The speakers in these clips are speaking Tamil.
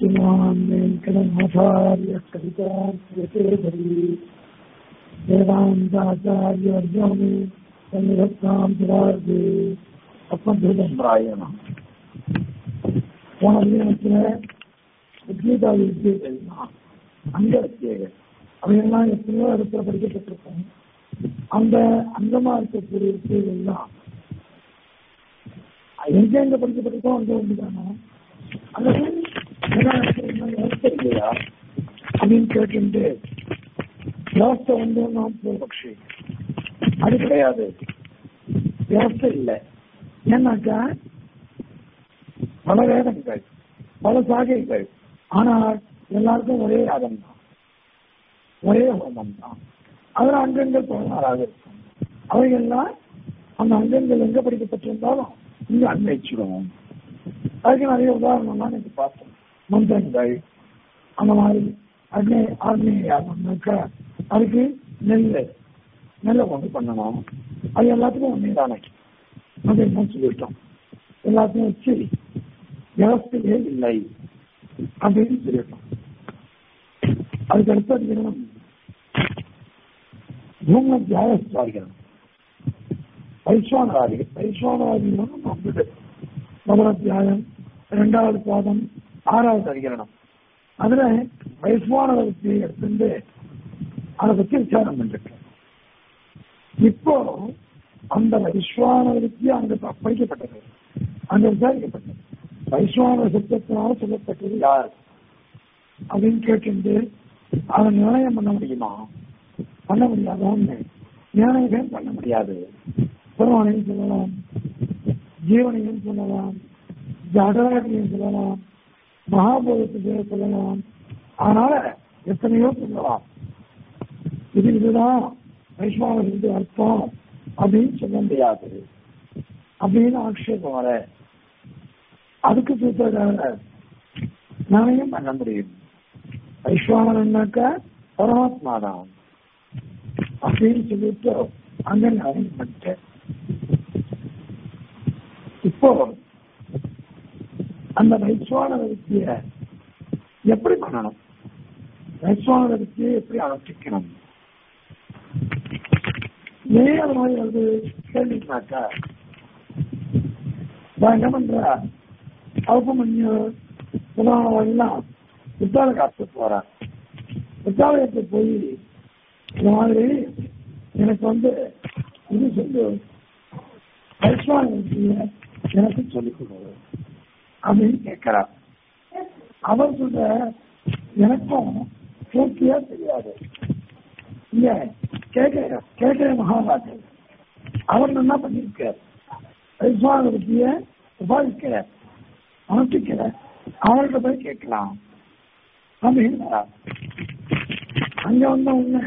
श्रीमान् वेङ्कटनाथार्य कवितार्यकेसरी वेदान्ताचार्यवर्यो मे सन्निधत्तां पुरार्गे அப்பந்தராயணம் போன அதிகாரத்தில் வித்யதா வித்தியைகள் அங்க வித்தியைகள் அவையெல்லாம் எத்தனையோ இடத்துல படிக்கப்பட்டிருக்கோம் அந்த அங்கமா இருக்கக்கூடிய வித்தியைகள்லாம் எங்க எங்க படிக்கப்பட்டிருக்கோம் அங்க ஒன்றுதானோ அந்த விவசாய இல்லையா அப்படின்னு கேட்டு விவசாய வந்து நாம் பூர்வபக்ஷி அது கிடையாது விவசாய இல்லை ஏன்னாக்கா பல வேதங்கள் பல சாகைகள் ஆனால் எல்லாருக்கும் ஒரே யாகம் தான் ஒரே ஹோமம் தான் அதில் அங்கங்கள் பதினாறாக இருக்கும் அவைகள்லாம் அந்த அங்கங்கள் எங்க படிக்கப்பட்டிருந்தாலும் இங்க அன்வைச்சிடுவோம் அதுக்கு நிறைய உதாரணம்லாம் நீங்க பார்த்தோம் மந்திரங்கள் அந்த மாதிரி அக்னி ஆக்னேய யாகம்னாக்கா அதுக்கு நெல் நெல்லை கொண்டு பண்ணணும் அது எல்லாத்துக்கும் ஒன்றே தானே அதை என்ன சொல்லிட்டோம் எல்லாத்தையும் வச்சு விவஸ்தையே இல்லை அப்படின்னு சொல்லிட்டோம் அதுக்கு அடுத்து அதிகரணம் பூம தியாகஸ்வாதிகரணம் வைஸ்வானராதி வைஸ்வானராதிகரணம் வந்தது முதல் அத்தியாயம் இரண்டாவது பாதம் ஆறாவது அதிகரணம் அதுல வைஸ்வானவர்த்தியை எடுத்துட்டு அதை பத்தி விசாரம் பண்ணிருக்கேன் இப்போ அந்த வைஸ்வானவருக்கு அங்க படிக்கப்பட்டது அங்க விசாரிக்கப்பட்டது வைஸ்வான சத்தத்தினால சொல்லப்பட்டது யார் அப்படின்னு கேட்டு அதை நிர்ணயம் பண்ண முடியுமா பண்ண முடியாது ஒண்ணு நிர்ணயம் பண்ண முடியாது பெருமானையும் சொல்லலாம் ஜீவனையும் சொல்லலாம் ஜடராட்டியும் சொல்லலாம் மகாபோதத்துக்கு சொல்லலாம் அதனால எத்தனையோ சொல்லலாம் இது இதுதான் வைஸ்வானவருக்கு அர்த்தம் அப்படின்னு சொல்ல முடியாது அப்படின்னு ஆக்ஷேபம் வர அதுக்கு சூத்திரக்கார நாளையும் பண்ண முடியும் வைஸ்வானவன்னாக்கா பரமாத்மா தான் அப்படின்னு சொல்லிட்டு அங்க நாளையும் பண்ணிட்டேன் இப்போ அந்த வைஸ்வான வித்திய எப்படி பண்ணணும் வைஸ்வான வித்தியை எப்படி அனுஷ்டிக்கணும் ஏன் அது மாதிரி வந்து கேள்வினாக்கா நான் என்ன பண்ற அவப்பமன்யு புதானவெல்லாம் வித்தால காத்து போறேன் வித்தாலயத்தை போய் இந்த மாதிரி எனக்கு வந்து இது சொல்லு வைஸ்வான வித்திய எனக்கு சொல்லிக் கொடு அப்படின்னு கேட்கிறா அவர் சொல்ற எனக்கும் பூர்த்தியா தெரியாது இல்ல கேட்கிற கேட்கிற மகாராஜர் அவர் என்ன பண்ணிருக்கார் வைஸ்வான பத்திய உபாதிக்கிற அனுஷ்டிக்கிற அவர்கிட்ட போய் கேட்கலாம் அப்படின்னு அங்க வந்த உடனே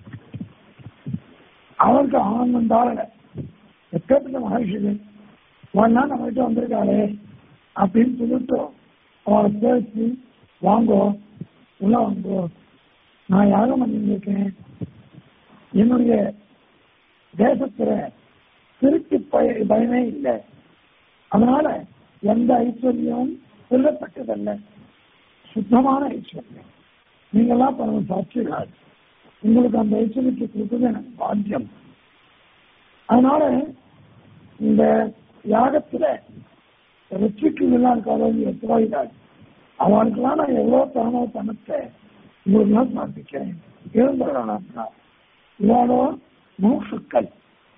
அவருக்கு ஆனந்தம் தாழ எப்பேற்பட்ட மகர்ஷிகள் ஒன்னா நம்ம கிட்ட வந்திருக்காளே அப்படின்னு சொல்லிட்டு அவரை பேசி வாங்கோ உள்ள வாங்கோ நான் யாரும் பண்ணிருக்கேன் என்னுடைய தேசத்துல திருட்டு பய பயமே இல்லை அதனால எந்த ஐஸ்வர்யம் சொல்லப்பட்டதல்ல சுத்தமான ஐஸ்வர்யம் நீங்கெல்லாம் பரவ சாட்சிகள் உங்களுக்கு அந்த ஐஸ்வர்யத்தை கொடுத்தது எனக்கு பாக்கியம் அதனால இந்த யாகத்துல வெற்றிக்கு எல்லாம் காலம் எத்தவாயிடாது அவனுக்கெல்லாம் நான் எவ்வளவு தரமோ பணத்தை உங்களுக்கு சமர்ப்பிக்கிறேன் இருந்துடணும் இவாளோ மூசுக்கள்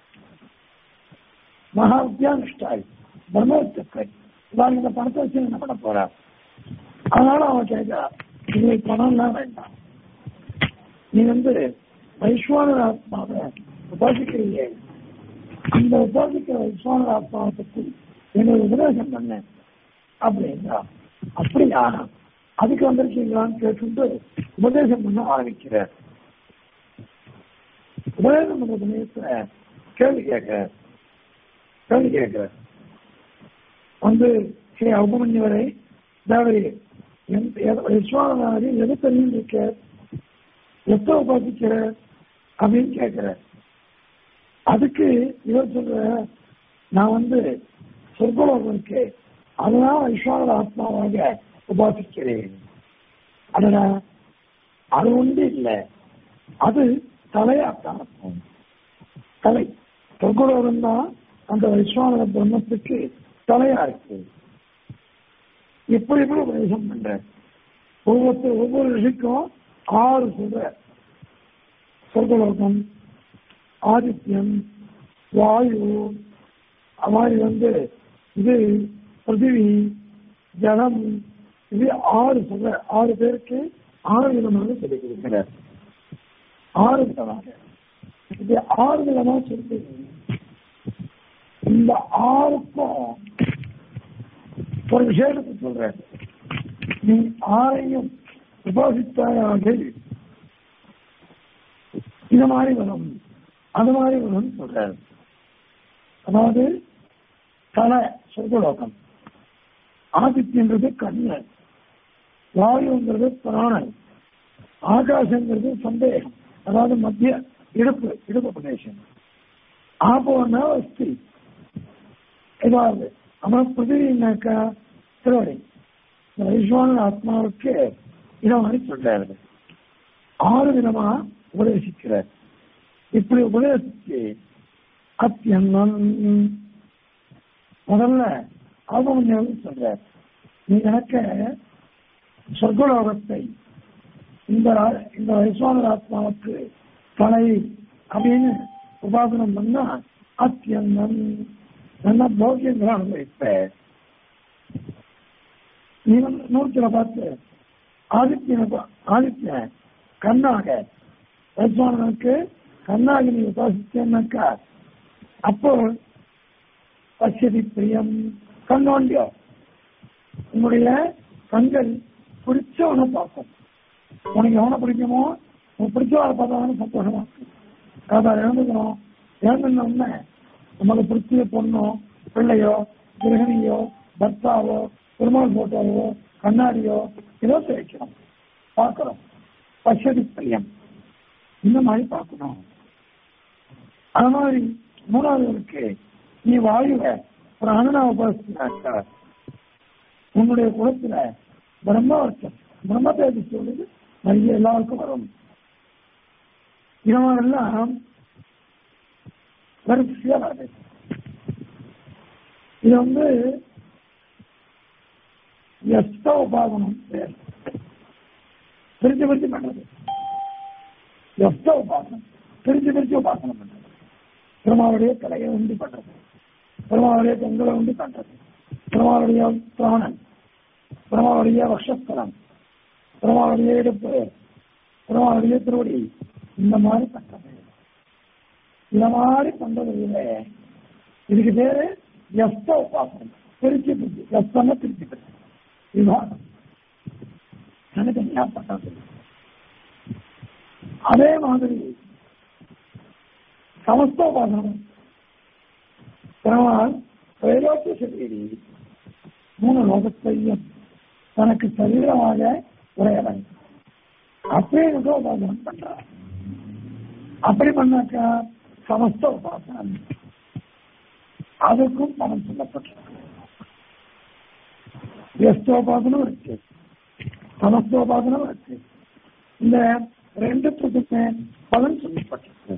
மகா வித்யானிஷ்டாய் பிரம்மத்துக்கள் இவாள் இந்த பணத்தை வச்சு என்ன பண்ண போறா அதனால அவன் கேட்கிறா உங்களுக்கு பணம்லாம் வேண்டாம் நீ வந்து வைஸ்வான ஆத்மாவை உபாசிக்கிறீங்க அந்த உபாசிக்கிற வைஸ்வான ஆத்மாவை பற்றி என்னோட உபதேசம் பண்ண அப்படின்னா அப்படியா அதுக்கு வந்திருக்கீங்களான்னு கேட்டு உபதேசம் பண்ண ஆரம்பிக்கிறார் உபதேசம் பண்ற சமயத்துல கேள்வி கேட்க கேள்வி கேட்கிற வந்து ஸ்ரீ உபமன்யவரை தேவரி விஸ்வானதாரி எது தெரியும் இருக்க எப்ப உபாசிக்கிற அப்படின்னு கேட்கிற அதுக்கு இவர் சொல்ற நான் வந்து சொர்க்கலோகம் இருக்கு அதனால விஸ்வானத ஆத்மாவாக உபாசிக்கிறேன் அதனா அது ஒன்று இல்லை அது தலையாத்தான் இருக்கும் தலை சொர்க்குலோகம் தான் அந்த விஸ்வாமன பிரம்மத்துக்கு தலையா இருக்கு எப்படி எப்படி உபதேசம் பண்ற ஒவ்வொருத்தர் ஒவ்வொரு ரிஷிக்கும் ஆறு சொல்ற சொர்க்கலோகம் ஆதித்யம் வாயு அது மாதிரி வந்து இது பிருத்திவி ஜலம் இது ஆறு சொல்ற ஆறு பேருக்கு ஆறு விதமாக சொல்லிக் கொடுக்கிறார் ஆறு விதமாக இது ஆறு விதமா சொல்லி இந்த ஆறுக்கும் ஒரு விஷயத்தை சொல்ற நீ ஆரையும் உபாசித்தாயாக இது மாதிரி வரும் அது மாதிரி வரும் சொல்றாரு அதாவது தலை சொர்க்கலோகம் ஆதித்யன்றது கண்ணு வாயுங்கிறது பிராணன் ஆகாசங்கிறது சந்தேகம் அதாவது மத்திய இடுப்பு இடுப்பு பிரதேசம் ஆபோன்னா அஸ்தி ஏதாவது அப்புறம் பிருத்திவினாக்கா திருவடி இந்த வைஸ்வான ஆத்மாவுக்கு இதை மாதிரி சொல்றாரு ஆறு விதமா உபதேசிக்கிறார் இப்படி உபதேசிச்சு அத்தியன்னம் முதல்ல ஆபமன்யம் சொல்றார் நீ எனக்கு சொர்க்கலோகத்தை இந்த ரா- இந்த வைஸ்வான ஆத்மாவுக்கு தலை அப்படின்னு உபாசனம் பண்ணா அத்தியன்னம் நல்ல போக்கியங்களை அனுபவிப்ப நீ வந்து நூற்றுல பார்த்து ஆதித்யனை பா- ஆதித்யன் கண்ணாக வைஸ்வானனுக்கு கண்ணாக நீ உபாசித்தேன்னாக்கா அப்போ பச்சதி பிரியம் கண்ணோண்டியோ உங்களுடைய கண்கள் பிடிச்சவனை பார்க்கும் உனக்கு எவனை பிடிக்குமோ உனக்கு பிடிச்சவனை பார்த்தாலும் சந்தோஷமா இருக்கும் காதால் இழந்துக்கணும் இழந்துன உடனே நமக்கு பிடிச்ச பொண்ணோ பிள்ளையோ கிரகணியோ பர்த்தாவோ பெருமாள் போட்டோவோ கண்ணாடியோ ஏதோ வைக்கணும் பார்க்கிறோம் பச்சதி பிரியம் இந்த மாதிரி பார்க்கணும் அது மாதிரி மூணாவது இருக்கு நீ வாயுவ ஒரு அண்ணனா உபாசினாக்கா உன்னுடைய குலத்துல பிரம்மவர்த்தம் பிரம்ம தேதி சொல்லுது நிறைய எல்லாருக்கும் வரும் இதெல்லாம் வரிசையா வருது இது வந்து எஸ்த உபாதனம் பேர் பிரிச்சு பிரிச்சு பண்றது எஸ்த உபாசனம் பிரிச்சு பிரிச்சு உபாசனம் பண்றது பெருமாளுடைய தலையை உண்டு பண்றது பெருமாளுடைய கண்களை உண்டு பண்றது பெருமாளுடைய பிராணன் பெருமாளுடைய வக்ஷஸ்தலம் பெருமாளுடைய இடுப்பு பெருமாளுடைய திருவடி இந்த மாதிரி பண்றது இந்த மாதிரி பண்றது இல்லை இதுக்கு பேரு எஸ்த உபாசனம் பிரிச்சு பிரிச்சு எஸ்தன பிரிச்சு பிரிச்சு விவாதம் தனித்தனியா பண்றது அதே மாதிரி சமஸ்தோபாசனம் பெருமாள் வைரோக்கிய சரீரி மூணு லோகத்தையும் தனக்கு சரீரமாக உடையவன் அப்படியே உபாசனம் பண்றார் அப்படி பண்ணாக்கா சமஸ்த உபாசனம் அதுக்கும் பணம் சொல்லப்பட்டிருக்கு எஸ்தோபாசனம் இருக்கு சமஸ்தோபாசனம் இருக்கு இந்த ரெண்டுத்துக்குமே பலன் சொல்லப்பட்டிருக்கு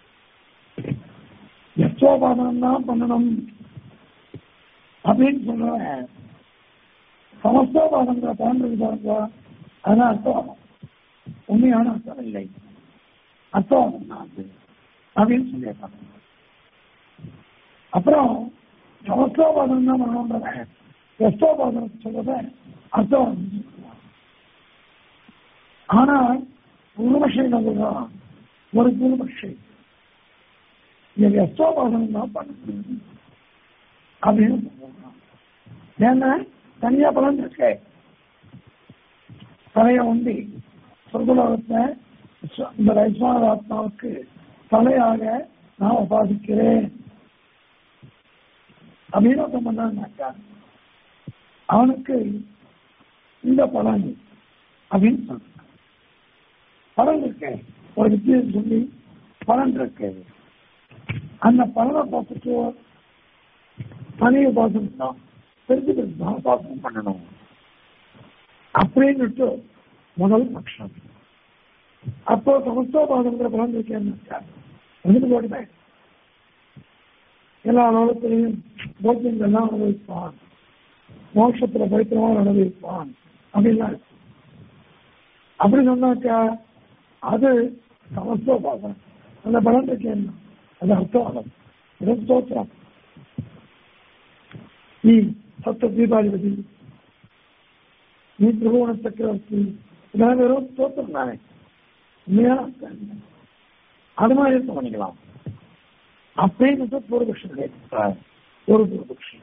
எஸ்தோபாசனம் தான் பண்ணணும் அப்படின்னு சொல்றவன் சமஸ்தோபாசனங்களை பலன் இருக்கு பாருங்க அதான் அர்த்தம் உண்மையான அர்த்தம் இல்லை அர்த்தம் தான் அது அப்படின்னு சொல்லியிருக்காங்க அப்புறம் சமஸ்தோபாசனம் தான் பண்ணணுன்றவன் எஸ்தோபாசனம் சொல்றத அர்த்தம் ஆனால் பூர்வபக்ஷை என்ன சொல்றான் ஒரு பூர்வபக்ஷை நீங்க எஸ்தோபாசனம் தான் பண்ணணும் அப்படின்னு சொல்றான் ஏன்னா தனியா பலன் இருக்கு தலைய உண்டி சொர்க்கலோகத்தை இந்த வைஸ்வான ஆத்மாவுக்கு தலையாக நான் உபாசிக்கிறேன் அப்படின்னு ஒருத்தன் பண்ணான்னாக்கா அவனுக்கு இந்த பலன் அப்படின்னு சொல்றான் பலன் இருக்கு ஒரு வித்தியை சொல்லி பலன் இருக்கு அந்த பலனை பார்த்துட்டு தனி உபாசனம் தான் தெரிஞ்சு தான் உபாசனம் பண்ணணும் அப்படின்னுட்டு முதல் பட்சம் அப்போ சமஸ்தோபாதங்கிற பலன் இருக்கேன்னு வந்துட்டு போட்டுட்டேன் எல்லா லோகத்திலையும் போக்கியங்கள்லாம் அனுபவிப்பான் மோட்சத்துல பவித்திரமாக அனுபவிப்பான் அப்படின்லாம் இருக்கு அப்படி சொன்னாக்கா அது சமஸ்தோபாதம் அந்த பலன் இருக்கேன் அது அர்த்தவாதம் இது ஸ்தோத்திரம் நீ சத்த தீபாதிபதி நீ திரிபுவன சக்கரவர்த்தி இதெல்லாம் வெறும் ஸ்தோத்திரம் தானே உண்மையான அர்த்தம் இல்லை. அது மாதிரி இருக்க பண்ணிக்கலாம் அப்படின்னு பூர்வபக்ஷன் கேட்கிறார் ஒரு பூர்வபக்ஷன்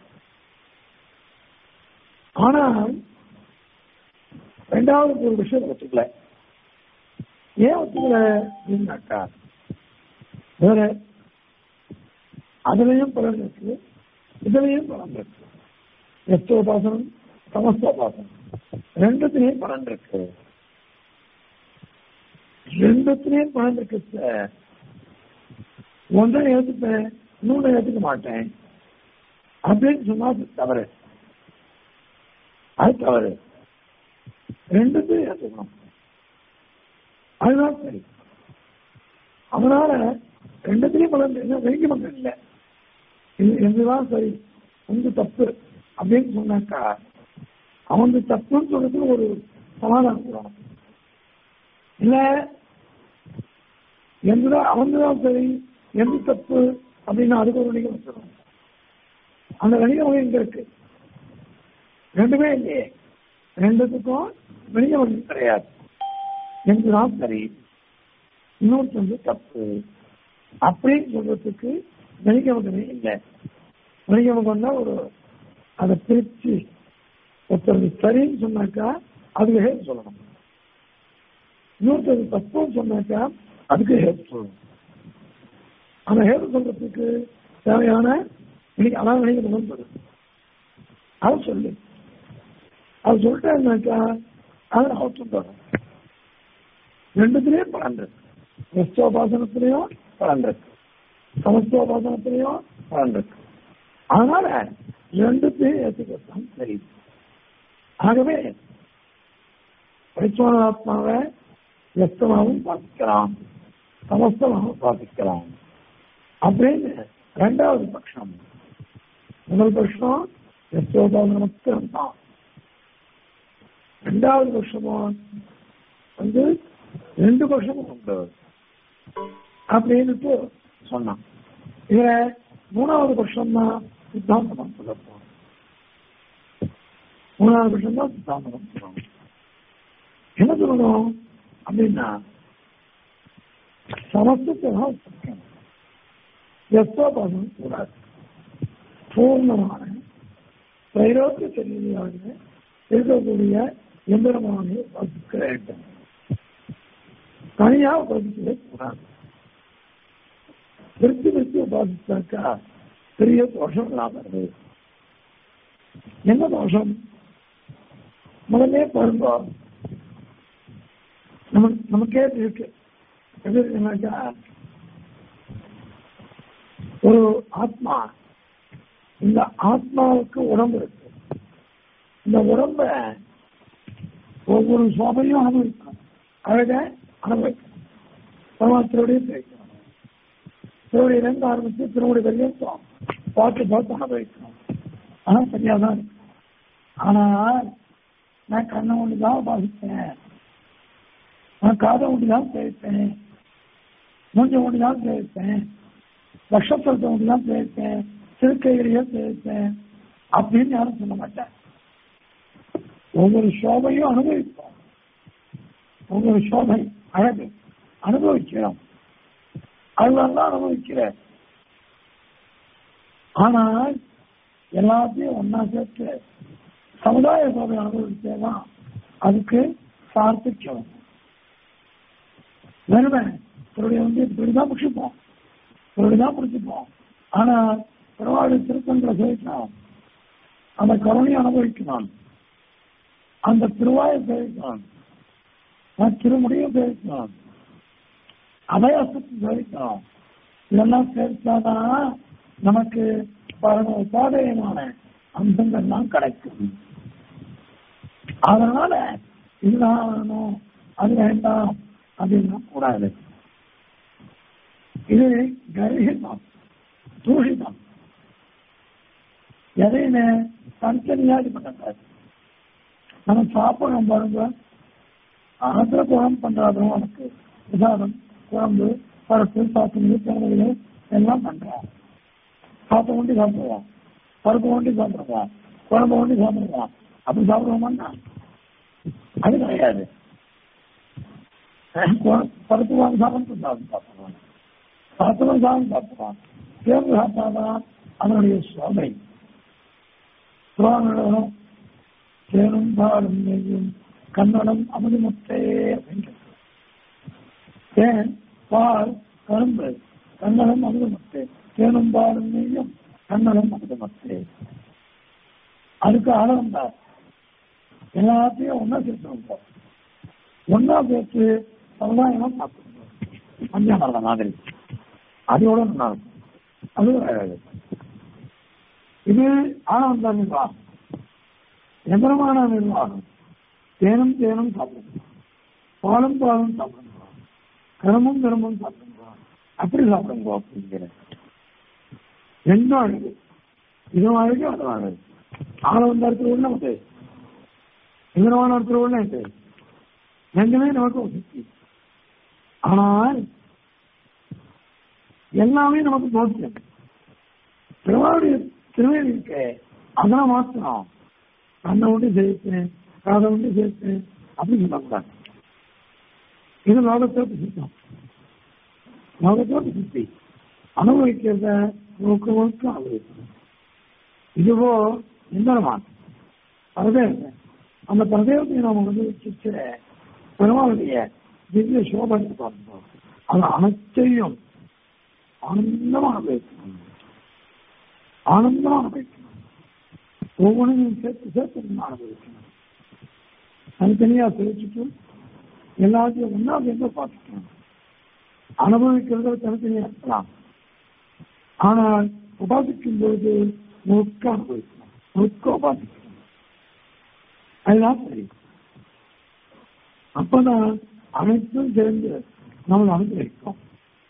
ஆனால் ரெண்டாவது பூர்வபக்ஷம் ஒத்துக்கல ஏன் ஒத்துக்கல அப்படின்னாக்கா வேற அதுலயும் பலன் இருக்கு இதுலயும் பலன் இருக்கு எஸ்தோபாசனம் சமஸ்தோபாசனம் ரெண்டுத்திலையும் பலன் இருக்கு ரெண்டுத்திலையும் பலன் இருக்கு சார் ஒன்றை ஏத்துப்பேன் இன்னொன்று ஏத்துக்க மாட்டேன் அப்படின்னு சொன்னா அது தவறு அது தவறு ரெண்டுத்தையும் ஏத்துக்கணும் அதுதான் சரி அதனால ரெண்டுத்திலையும் பலன் என்ன வெறிக்க மக்கள் இல்லை இது இதுதான் சரி உங்க தப்பு அப்படின்னு சொன்னாக்கா அவனுக்கு தப்புன்னு சொல்றதுக்கு ஒரு சமாதானம் சொல்லணும் இல்ல எந்ததான் அவன்தான் சரி எந்த தப்பு அப்படின்னு அதுக்கு ஒரு வணிகம் வச்சிடணும் அந்த வணிக வகை இங்க இருக்கு ரெண்டுமே இல்லையே ரெண்டுத்துக்கும் வணிக வகை கிடையாது எந்ததான் சரி இன்னொருத்தர் வந்து தப்பு அப்படின்னு சொல்றதுக்கு வணிக வகமே இல்லை வணிக வகம்னா ஒரு அதை பிரிச்சு ஒருத்தர் சரின்னு சொன்னாக்கா அதுக்கு ஹேப் சொல்லணும் இன்னொருத்தர் தப்புன்னு சொன்னாக்கா அதுக்கு ஹேப் சொல்லணும் அந்த ஹேப் சொல்றதுக்கு தேவையான வணிக- அதான் வணிக முகம் சொல்லுது அதை சொல்லு அது சொல்லிட்டேன்னாக்கா அதை அவுத்தம் தரும் ரெண்டுத்திலையும் பலன் இருக்கு கிறிஸ்தோபாசனத்திலையும் பலன் இருக்கு சமஸ்தோபாசனத்திலையும் பலன் இருக்கு அதனால ரெண்டுத்தையும் ஏற்றுக்கத்தான் சரி ஆகவே பரிசுவானாத்மாவை எஸ்தமாகவும் பார்த்துக்கலாம் சமஸ்தமாகவும் பார்த்துக்கலாம் அப்படின்னு ரெண்டாவது பட்சம் முதல் பட்சம் எஸ்தோபாசனம் மாத்திரம் தான் ரெண்டாவது பட்சமும் வந்து ரெண்டு பட்சமும் உண்டு அப்படின்னுட்டு சொன்னான் இதுல மூணாவது பட்சம் தான் சித்தாந்தம் சொல்லப்போம் மூணாவது பட்சம் தான் சித்தாந்தம் சொல்லணும் என்ன சொல்லணும் அப்படின்னா சமஸ்தத்தை தான் ஒத்துக்கணும். எஸ்தோபாசனம் கூடாது பூர்ணமான திரைரோக்கிய செல்லியாக இருக்கக்கூடிய எந்திரமானை வசிக்க வேண்டும் தனியா உபாசிக்கவே கூடாது விருத்தி விருத்தி உபாசித்தாக்கா பெரிய தோஷம் இல்லாமல் என்ன தோஷம் முதல்ல பாருங்க நமக்கு நமக்கே இருக்கு எப்படி இருக்குன்னாக்கா ஒரு ஆத்மா இந்த ஆத்மாவுக்கு உடம்பு இருக்கு இந்த உடம்ப ஒவ்வொரு சோபையும் அனுபவிக்கணும் அழக அனுபவிக்கணும் பரமாத்திரோடய பேசணும் திருவடியிலிருந்து ஆரம்பிச்சு திருவடி வரையும் பார்த்து பார்த்து அனுபவிக்கணும் ஆனா சரியா தான் இருக்கு ஆனால் நான் கண்ணை ஒன்று தான் பாதிப்பேன் நான் காதை ஒன்று தான் பேசிப்பேன் மூஞ்ச ஒன்று தான் பேசிப்பேன் நட்சத்திரத்தை ஒன்று தான் பேசிப்பேன் திருக்கையிலேயே பேசிப்பேன் அப்படின்னு யாரும் சொல்ல மாட்டேன் ஒவ்வொரு சோபையும் அனுபவிப்போம் ஒவ்வொரு சோபை அழகு அனுபவிக்கிறோம் அதுதான் அனுபவிக்கிறேன் ஆனால் எல்லாத்தையும் ஒன்னா சேர்த்து சமுதாய சோதனை அனுபவிச்சேதான் அதுக்கு சார்த்திக்கும் வெறுமை இவருடைய வந்து இப்படிதான் பிடிச்சிப்போம் இப்படிதான் பிடிச்சிப்போம் ஆனா பெருவாடு திருத்தங்களை சேர்க்கணும் அந்த கருணையை அனுபவிக்கணும் அந்த திருவாயை சேவிக்கணும் நான் திருமுடியை சேவிக்கணும் அபயாசத்தை சேவிக்கணும் இதெல்லாம் சேர்த்தாதான் நமக்கு பல உபாதயமான அம்சங்கள்லாம் கிடைக்கும் அதனால இதுதான் வேணும் அது வேண்டாம் அப்படின்னா கூடாது இது கர்ஹிதம் தூஷிதம் எதையுமே தனித்தனியா இது பண்ணக்கூடாது நம்ம சாப்பிடணும் பாருங்க அதுல குழம்பு பண்றாதும் உனக்கு விசாதம் குழம்பு பருப்பு சாப்பிடுறது தேவைகள் எல்லாம் பண்றோம் சாப்பிட கொண்டு சாப்பிடுவோம் பருப்பு கொண்டு சாப்பிடுவோம் குழம்பு கொண்டு சாப்பிடுவோம் அப்படி சாப்பிடுவோம்னா அது கிடையாது பருப்பு வாங்கி சாப்பிட்டு சாப்பிட்டு சாப்பிடுவோம் சாப்பிடுவோம் சாப்பிட்டு சாப்பிடுவோம் சேர்ந்து சாப்பிட்டாதான் அதனுடைய சோதனை புராணம் தேனும் பாலும் நெய்யும் கன்னடம் அமுதுமுத்தே அப்படின்றது தேன் பால் கரும்பு கன்னடம் அமுதுமுத்தே தேனும் பாலும் நெய்யும் கன்னடம் அமுதுமுத்தே அதுக்கு ஆழம் தான் எல்லாத்தையும் ஒன்னா சேர்த்து ஒன்னா சேர்த்து சமுதாயமா சாப்பிடுவோம் பஞ்சாமரம் மாதிரி அதோட நல்லா இருக்கும் அது அழகு இது ஆனந்த நிர்வாகம் எந்திரமான நிர்வாகம் தேனும் தேனும் சாப்பிடுங்க பாலும் பாலும் சாப்பிடுங்க கரும்பும் கரும்பும் சாப்பிடுங்க அப்படி சாப்பிடுங்க அப்படிங்கிற ரெண்டும் அழகு இதுவும் அழகு அதுவும் அழகு ஆனந்த இடத்துல உள்ள நமக்கு எந்திரமான இடத்துல உள்ள இது ரெண்டுமே நமக்கு ஒரு சக்தி ஆனால் எல்லாமே நமக்கு போச்சு திருவாரூர் திருவேணி இருக்கு அதெல்லாம் மாற்றணும் கண்ணை ஒன்று சேர்த்தேன் காதை ஒன்று சேர்த்தேன் அப்படின்னு சொல்லக்கூடாது இது லோகத்தோடு சுத்தம் லோகத்தோடு சுத்தி அனுபவிக்கிறத முழுக்க முழுக்க அனுபவிக்கணும் இதுவோ இந்திரமான் பரதேவன் அந்த பரதேவத்தை நாம வந்து வச்சு பெருமாளுடைய திவ்ய சோபனை பார்த்தோம் அது அனைத்தையும் ஆனந்தமா அனுபவிக்கணும் ஆனந்தமா அனுபவிக்கணும் ஒவ்வொன்றையும் சேர்த்து சேர்த்து நம்ம அனுபவிக்கணும் தனித்தனியா பிரிச்சுட்டு எல்லாத்தையும் ஒன்னா சேர்ந்து பார்த்துக்கணும் அனுபவிக்கிறது தனித்தனியா இருக்கலாம் ஆனால் உபாசிக்கும் பொழுது முழுக்க அனுபவிக்கணும் முழுக்க உபாசிக்கணும் அதுதான் சரி அப்பதான் அனைத்தும் சேர்ந்து நம்மளை அனுபவிக்கும்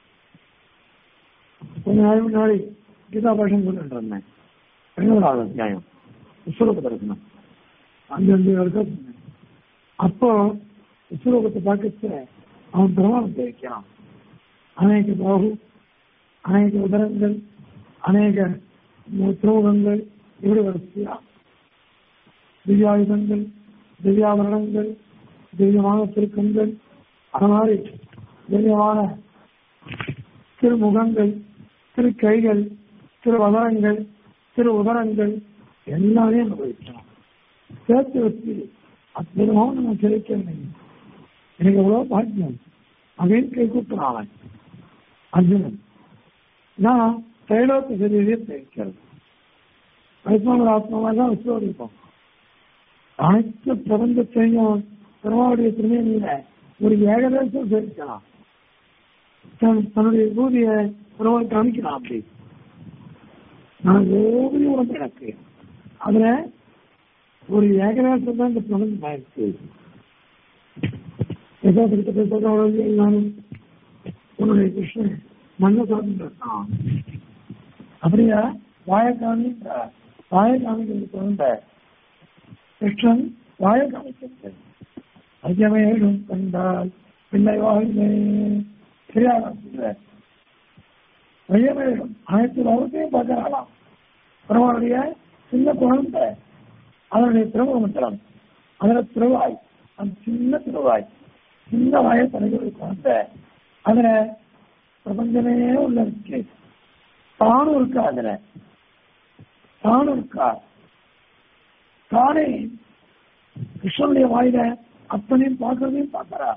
கொஞ்ச நாள் முன்னாடி கீதா பாஷம் சொல்லிட்டு இருந்தேன் பதினோராவது அத்தியாயம் விஸ்வரூப தரிசனம் அஞ்சு அஞ்சு வருஷம் அப்போ விஸ்வரூபத்தை பார்க்கச்ச அவன் பிரமாணம் தெரிவிக்கிறான் அநேக பாகு அநேக உதரங்கள் அநேக துரோகங்கள் இப்படி வரிசையா திவ்யாயுதங்கள் திவ்யாபரணங்கள் திவ்யமான திருக்கங்கள் அது மாதிரி திவ்யமான திருமுகங்கள் திரு கைகள் திரு வதரங்கள் திரு உதரங்கள் எல்லாமே அனுபவிக்கலாம் சேர்த்து வச்சு அற்புதமாக நம்ம கிடைக்கவில்லை எனக்கு எவ்வளவு பாக்கியம் அப்படின்னு கை கூப்பிடுறான் அர்ஜுனன் நான் தைலோத்த சரீரியை தெரிவிக்கிறது வைஷ்ணவ ஆத்மாவாக தான் விசுவரிப்போம் அனைத்து பிரபஞ்சத்தையும் பெருமாவுடைய திருமேனியில ஒரு ஏகதேசம் சேர்க்கலாம் தன்னுடைய ஊதிய பெருமாள் காமிக்கலாம் அப்படி நான் ஓடி உடம்பு எனக்கு அதுல ஒரு ஏகதேசம் தான் இந்த பிரபஞ்சம் ஆயிடுச்சு யசோதரிக்கிட்ட சொல்ற நானும் உன்னுடைய கிருஷ்ணன் மண்ணை சாப்பிட்டு அப்படியா வாய காமின்ற வாய காமிக்கிறது குழந்த கிருஷ்ணன் வாய காமிக்கிறது ஐயமேடும் கண்டால் பிள்ளை வாழ்வே சரியாக ஐயமேடும் அனைத்து லோகத்தையும் பார்க்கலாம் பெருமாளுடைய சின்ன குழந்தை அதனுடைய திருமணம் அதுல திருவாய் அந்த சின்ன திருவாய் சின்ன வாய தலைகள் குழந்தை அதுல பிரபஞ்சமே உள்ள இருக்கு தானும் இருக்கா அதுல தானும் இருக்கா தானே கிருஷ்ணனுடைய வாயில அத்தனையும் பார்க்கறதையும் பார்க்கறா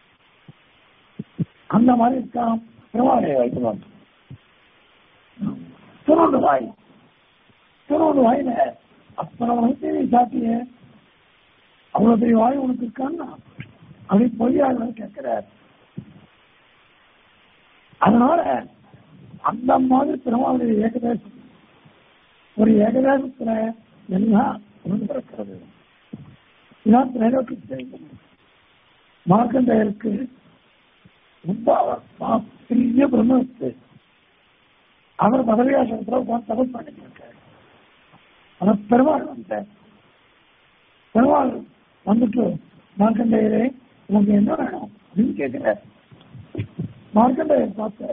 அந்த மாதிரி இருக்கான் பிரபாடைய வைக்கணும் திருவண்ணு வாய் திருவண்ணு வாயில அத்தனை வயசே நீ சாத்திய அவ்வளவு பெரிய வாய் உனக்கு இருக்கான்னா அப்படி பொய்யாக கேட்கிறார் அதனால அந்த மாதிரி பெருமாளுடைய ஏகதேசம் ஒரு ஏகதேசத்துல எல்லாம் உணர்ந்திருக்கிறது இதான் திரைலோக்கி செய்யும் மார்க்கண்டேயருக்கு ரொம்ப அவர் மா- பெரிய பிரம்மத்து அவர் பதவியாசனத்தில் உட்கார்ந்து தபஸ் பண்ணிட்டு இருக்காரு ஆனா பெருமாள் வந்தார் பெருமாள் வந்துட்டு மார்க்கண்டேயரே உனக்கு என்ன வேணும் அப்படின்னு கேட்கிறார் மார்க்கண்டேயர் பார்த்த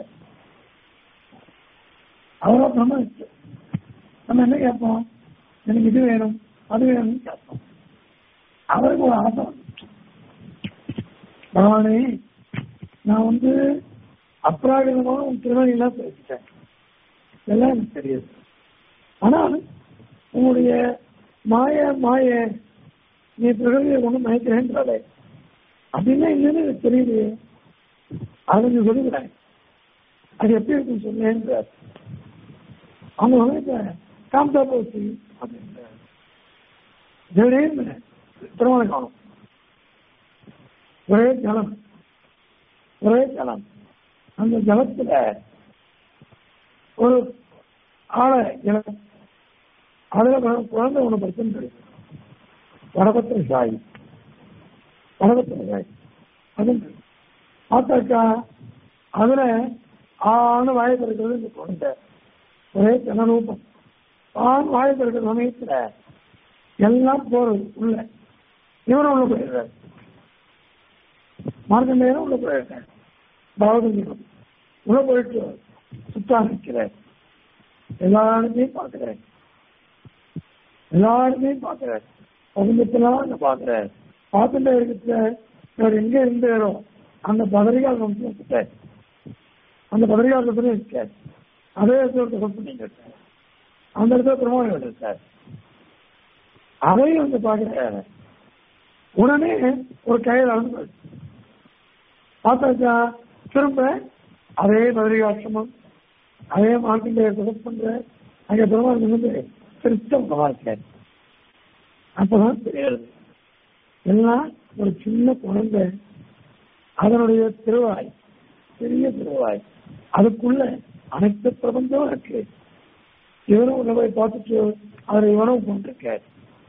அவரோ பிரம்மத்து நம்ம என்ன கேட்போம் எனக்கு இது வேணும் அது வேணும்னு கேட்போம் அவருக்கு ஒரு ஆசை வந்துச்சு பகவானே நான் வந்து அப்ராகிதமான உன் திருமணியெல்லாம் பேசிட்டேன் இதெல்லாம் எனக்கு தெரியுது ஆனால் உங்களுடைய மாய மாய நீ பிரகதியை கொண்டு மயக்கிறேன்றாலே அப்படின்னா என்னன்னு எனக்கு தெரியலையே அதை நீ சொல்லுகிறேன் அது எப்படி இருக்குன்னு சொன்னேன்றார் அவங்க வந்து காந்தா போச்சு அப்படின்றார் திடீர்னு திருமணம் காணும் ஒரே ஜலம் ஒரே ஜலம் அந்த ஜலத்துல ஒரு ஆளை ஜலம் அதுல கு- குழந்தை ஒண்ணு பிரச்சனை கிடைக்கும் வடபத்திர சாய் வடபத்திர சாய் அது பார்த்தாக்கா அதுல ஆண் வாய பிறக்கிறது இந்த குழந்தை ஒரே ஜனரூபம் ஆண் வாய பிறக்கிற சமயத்துல எல்லாம் போறது உள்ள இவரும் உள்ள போயிடுறாரு மார்க்கண்டேயரும் உள்ள போயிடுறாரு பாவதந்திரம் உள்ள போயிட்டு சுத்தா நிற்கிறார் எல்லா இடத்தையும் பார்க்கிறார் எல்லா இடத்தையும் பார்க்கிறார் பகுந்தத்தெல்லாம் அங்க பார்க்கிறார் பார்த்துட்டே இருக்கிற இவர் எங்க இருந்தாரோ அந்த பதரிகால் வந்து வச்சுட்டார் அந்த பதரிகால் வந்து இருக்கார் அதே இடத்துல ஒரு தகப்பு நீங்க இருக்கார் அந்த இடத்துல திருமணம் இருக்கார் அதையும் வந்து பார்க்கிறார் உடனே ஒரு கையில் அளந்து போயிடுச்சு. பார்த்தாச்சா திரும்ப அதே பதரிகாட்சமம் அதே மார்க்கின்ற தகப்பு பண்ற அங்க பெருமாள் வந்து திருத்தம் இருக்கார் அப்பதான் தெரியாது எல்லாம் ஒரு சின்ன குழந்தை அதனுடைய திருவாய் பெரிய திருவாய் அதுக்குள்ள அனைத்து பிரபஞ்சம் இருக்கு இவரும் உள்ள போய் பார்த்துட்டு அவர் இவனும் கொண்டிருக்கார்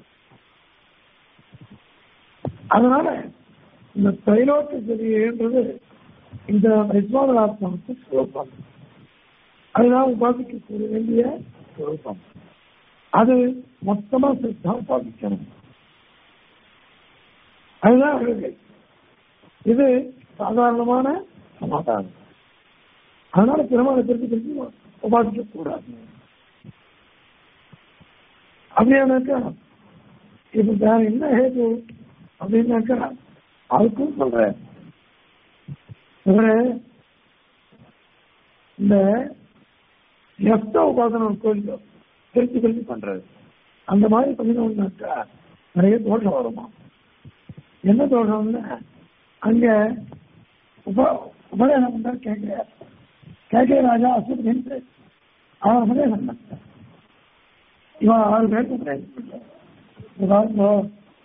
அதனால இந்த தைலோக்கு செடின்றது இந்த விஸ்வாதராத்மாவுக்கு சுரூபம் அதுதான் உபாசிக்க வேண்டிய சுரூபம் அது மொத்தமா சித்தா உபாசிக்கணும் அதுதான் அழுகை இது சாதாரணமான சமாதானம் அதனால திருமணம் திருப்பி திருப்பி உபாசிக்க கூடாது அப்படியானாக்கா இப்ப வேற என்ன ஹேது அப்படின்னாக்கா அதுக்கும் சொல்றேன் இவரு இந்த எஸ்த உபாசனம் கோயில் திருப்பி திருப்பி பண்றது அந்த மாதிரி பண்ணினோம்னாக்கா நிறைய தோஷம் வருமா என்ன தோஷம்னா அங்க உப உபநயனம் பண்ண கேட்கிறார் கேட்கிற ராஜா அசுரன் அவன் உபநயனம் பண்ணார் இவன் ஆறு பேருக்கு உபநயனம் பண்ணார் உதாரணம்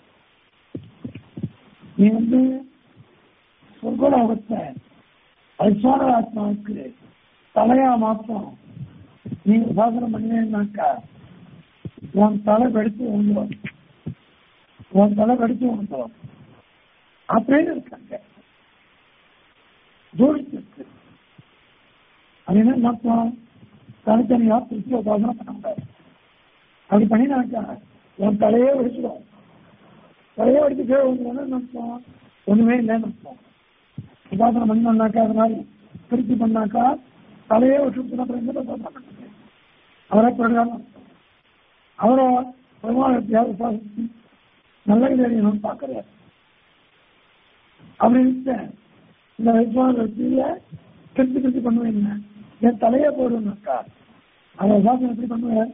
நீ வந்து சொர்க்கலோகத்தை ஐஸ்வர ஆத்மாவுக்கு தலையா மாத்திரம் நீ உபாசனம் பண்ணினாக்கா உன் தலை கடிச்சு உண்டுவோம் உன் தலை கடிச்சு உண்டுவோம் அப்படின்னு இருக்காங்க ஜோடிச்சு இருக்கு அது என்ன மாத்திரம் தனித்தனியா பிரிச்சு உபாசனம் பண்ண முடியாது அப்படி பண்ணினாக்கா உன் தலையே வெடிச்சிடும் தலையே வெடிச்சு கீழே வந்து நினைச்சோம் ஒண்ணுமே இல்லைன்னு நினைச்சோம் உபாசனம் பண்ணாக்கா அது மாதிரி பிரிச்சு பண்ணாக்கா தலையே விட்டு அப்புறம் எங்க போய் உபாசனம் பண்ணுறது அவரை பிரகாரம் அவரை பெருமாள் உபாசிச்சு நல்ல தெரியணும்னு பார்க்கிறார் அப்படின்னு இந்த விஸ்வாசத்தில திருப்பி திருப்பி பண்ணுவேன் என் தலையை போடுனாக்கா அதை உபாசனம் எப்படி பண்ணுவேன்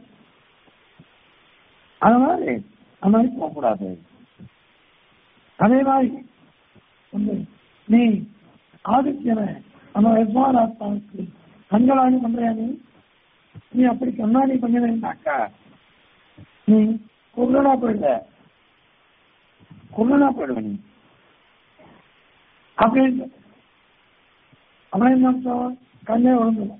அது மாதிரி அந்த மாதிரி போகக்கூடாது அதே மாதிரி வந்து நீ ஆதித்யனை நம்ம விஸ்வாராத்மாவுக்கு கண்களாணி பண்றியா நீ நீ அப்படி கண்ணாடி பண்ணினாக்கா நீ குருடனா போயிடுவ குருடனா போயிடுவ நீ அப்படின்னு அப்படின்னு அர்த்தம் கண்ணே உழந்துடும்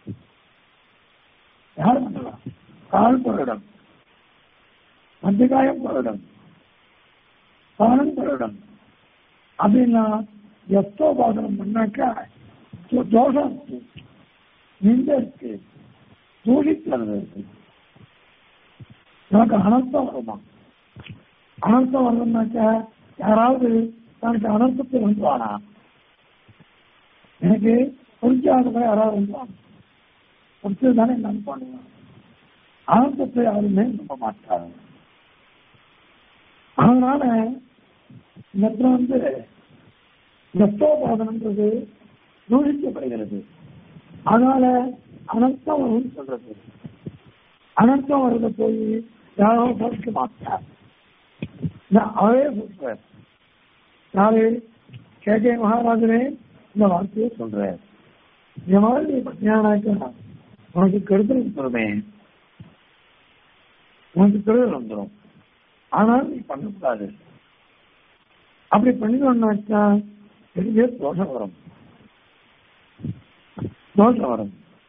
யார் பண்ணலாம் கால் பொருடம் மத்தியகாயம் பொருடம் பானம் பரவிடும் அப்படின்னா எஸ்தோபாசனம் பண்ணாக்கா தோ- தோஷம் இருக்கு நிந்த இருக்கு தூஷிக்கிறது இருக்கு எனக்கு அனர்த்தம் வருமா அனர்த்தம் வரணும்னாக்கா யாராவது தனக்கு அனர்த்தத்தை வந்துவானா எனக்கு புரிஞ்சாதவங்க யாராவது வந்துவாங்க புரிச்சது தானே நான் பண்ணுவேன் அனர்த்தத்தை யாருமே நம்ப மாட்டாங்க அதனால இந்த இடத்துல வந்து நஷ்டோபாதனன்றது தூஷிக்கப்படுகிறது அதனால அனர்த்தம் வரும்னு சொல்றது அனர்த்தம் வர்றத போய் யாரோ படிக்க மாட்டார் நான் அவரே சொல்றார் யாரு கே கே மகாராஜனே இந்த வார்த்தையை சொல்றார் இந்த மாதிரி நீ பத்னியானாக்க உனக்கு கெடுதல் வந்துருமே உனக்கு கெடுதல் வந்துடும் ஆனால் நீ பண்ணக்கூடாது அப்படி பண்ணினோம்னாக்கா பெரிய தோஷம் வரும் தோஷம் வரும்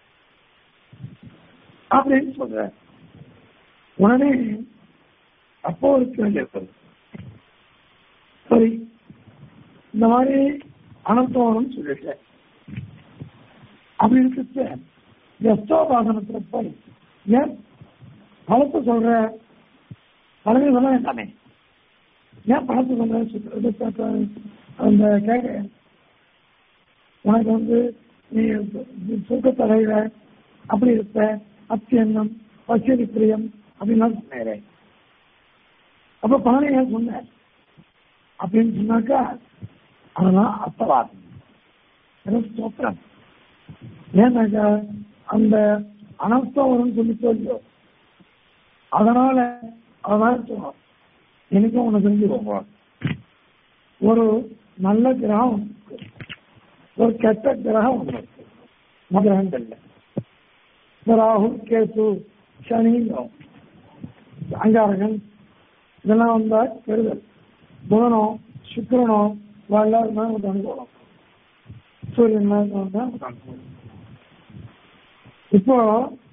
அப்படின்னு சொல்ற உடனே அப்போ ஒரு கேள்வி ஏற்படுது சரி இந்த மாதிரி அனந்தோணம் சொல்லிட்டேன் அப்படி இருக்கிற எஸ்தோபாசனத்துல போய் ஏன் பழத்தை சொல்ற பழமை சொல்ல வேண்டாமே ஏன் பழத்தை சொல்ற சுத்த- சுத்த- அந்த கேட்க உனக்கு வந்து நீ தூக்கத்தலையில அப்படி இருப்ப அத்தியன்னம் பசியதி பிரியம் அப்படின்லாம் சொன்னேன் அப்ப பழனி ஏன் சொன்னேன் அப்படின்னு சொன்னாக்கா அதெல்லாம் அர்த்தவாதம் அது ஸ்தோத்திரம் ஏன்னாக்கா அந்த அனர்த்தம் வரும்னு சொல்லி சொல்லியோ அதனால அதான் சொல்றோம் எனக்கும் ஒண்ணு தெரிஞ்சுக்கோங்க ஒரு நல்ல கிரகம் இருக்கு. ஒரு கெட்ட கிரகம் ஒண்ணு இருக்கு மகிரகங்கள்ல இந்த ராகு கேது சனிங்கிறோம் அங்காரகன் இதெல்லாம் வந்தா கெடுதல் புதனோ சுக்கிரனோ எல்லாருமே நமக்கு அனுகூலம் சூரியன் வந்தா நமக்கு அனுகூலம் இப்போ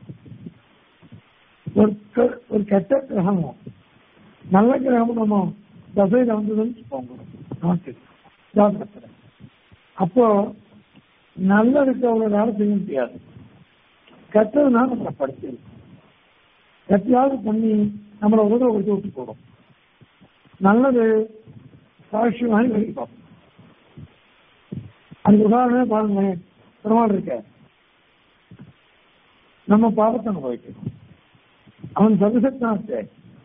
ஒரு கெ- ஒரு கெட்ட கிரகமும் நல்ல கிரகமும் நம்ம தசையில வந்ததுன்னு வச்சுக்கோங்க நமக்கு ஜாதகத்துல அப்போ நல்லதுக்கு அவ்வளவு வேலை செய்ய முடியாது கெட்டதுனா நம்மளை படிச்சிருக்கு எத்தையாவது பண்ணி நம்மளை உதவ கொடுத்து விட்டு போடும் நல்லது சாட்சி வாங்கி வெளியே பார்ப்போம் அதுக்கு உதாரணமே பாருங்க பெருமாள் இருக்க நம்ம பாவத்தை அனுபவிக்கணும் அவன் சர்வசக்தாச்சே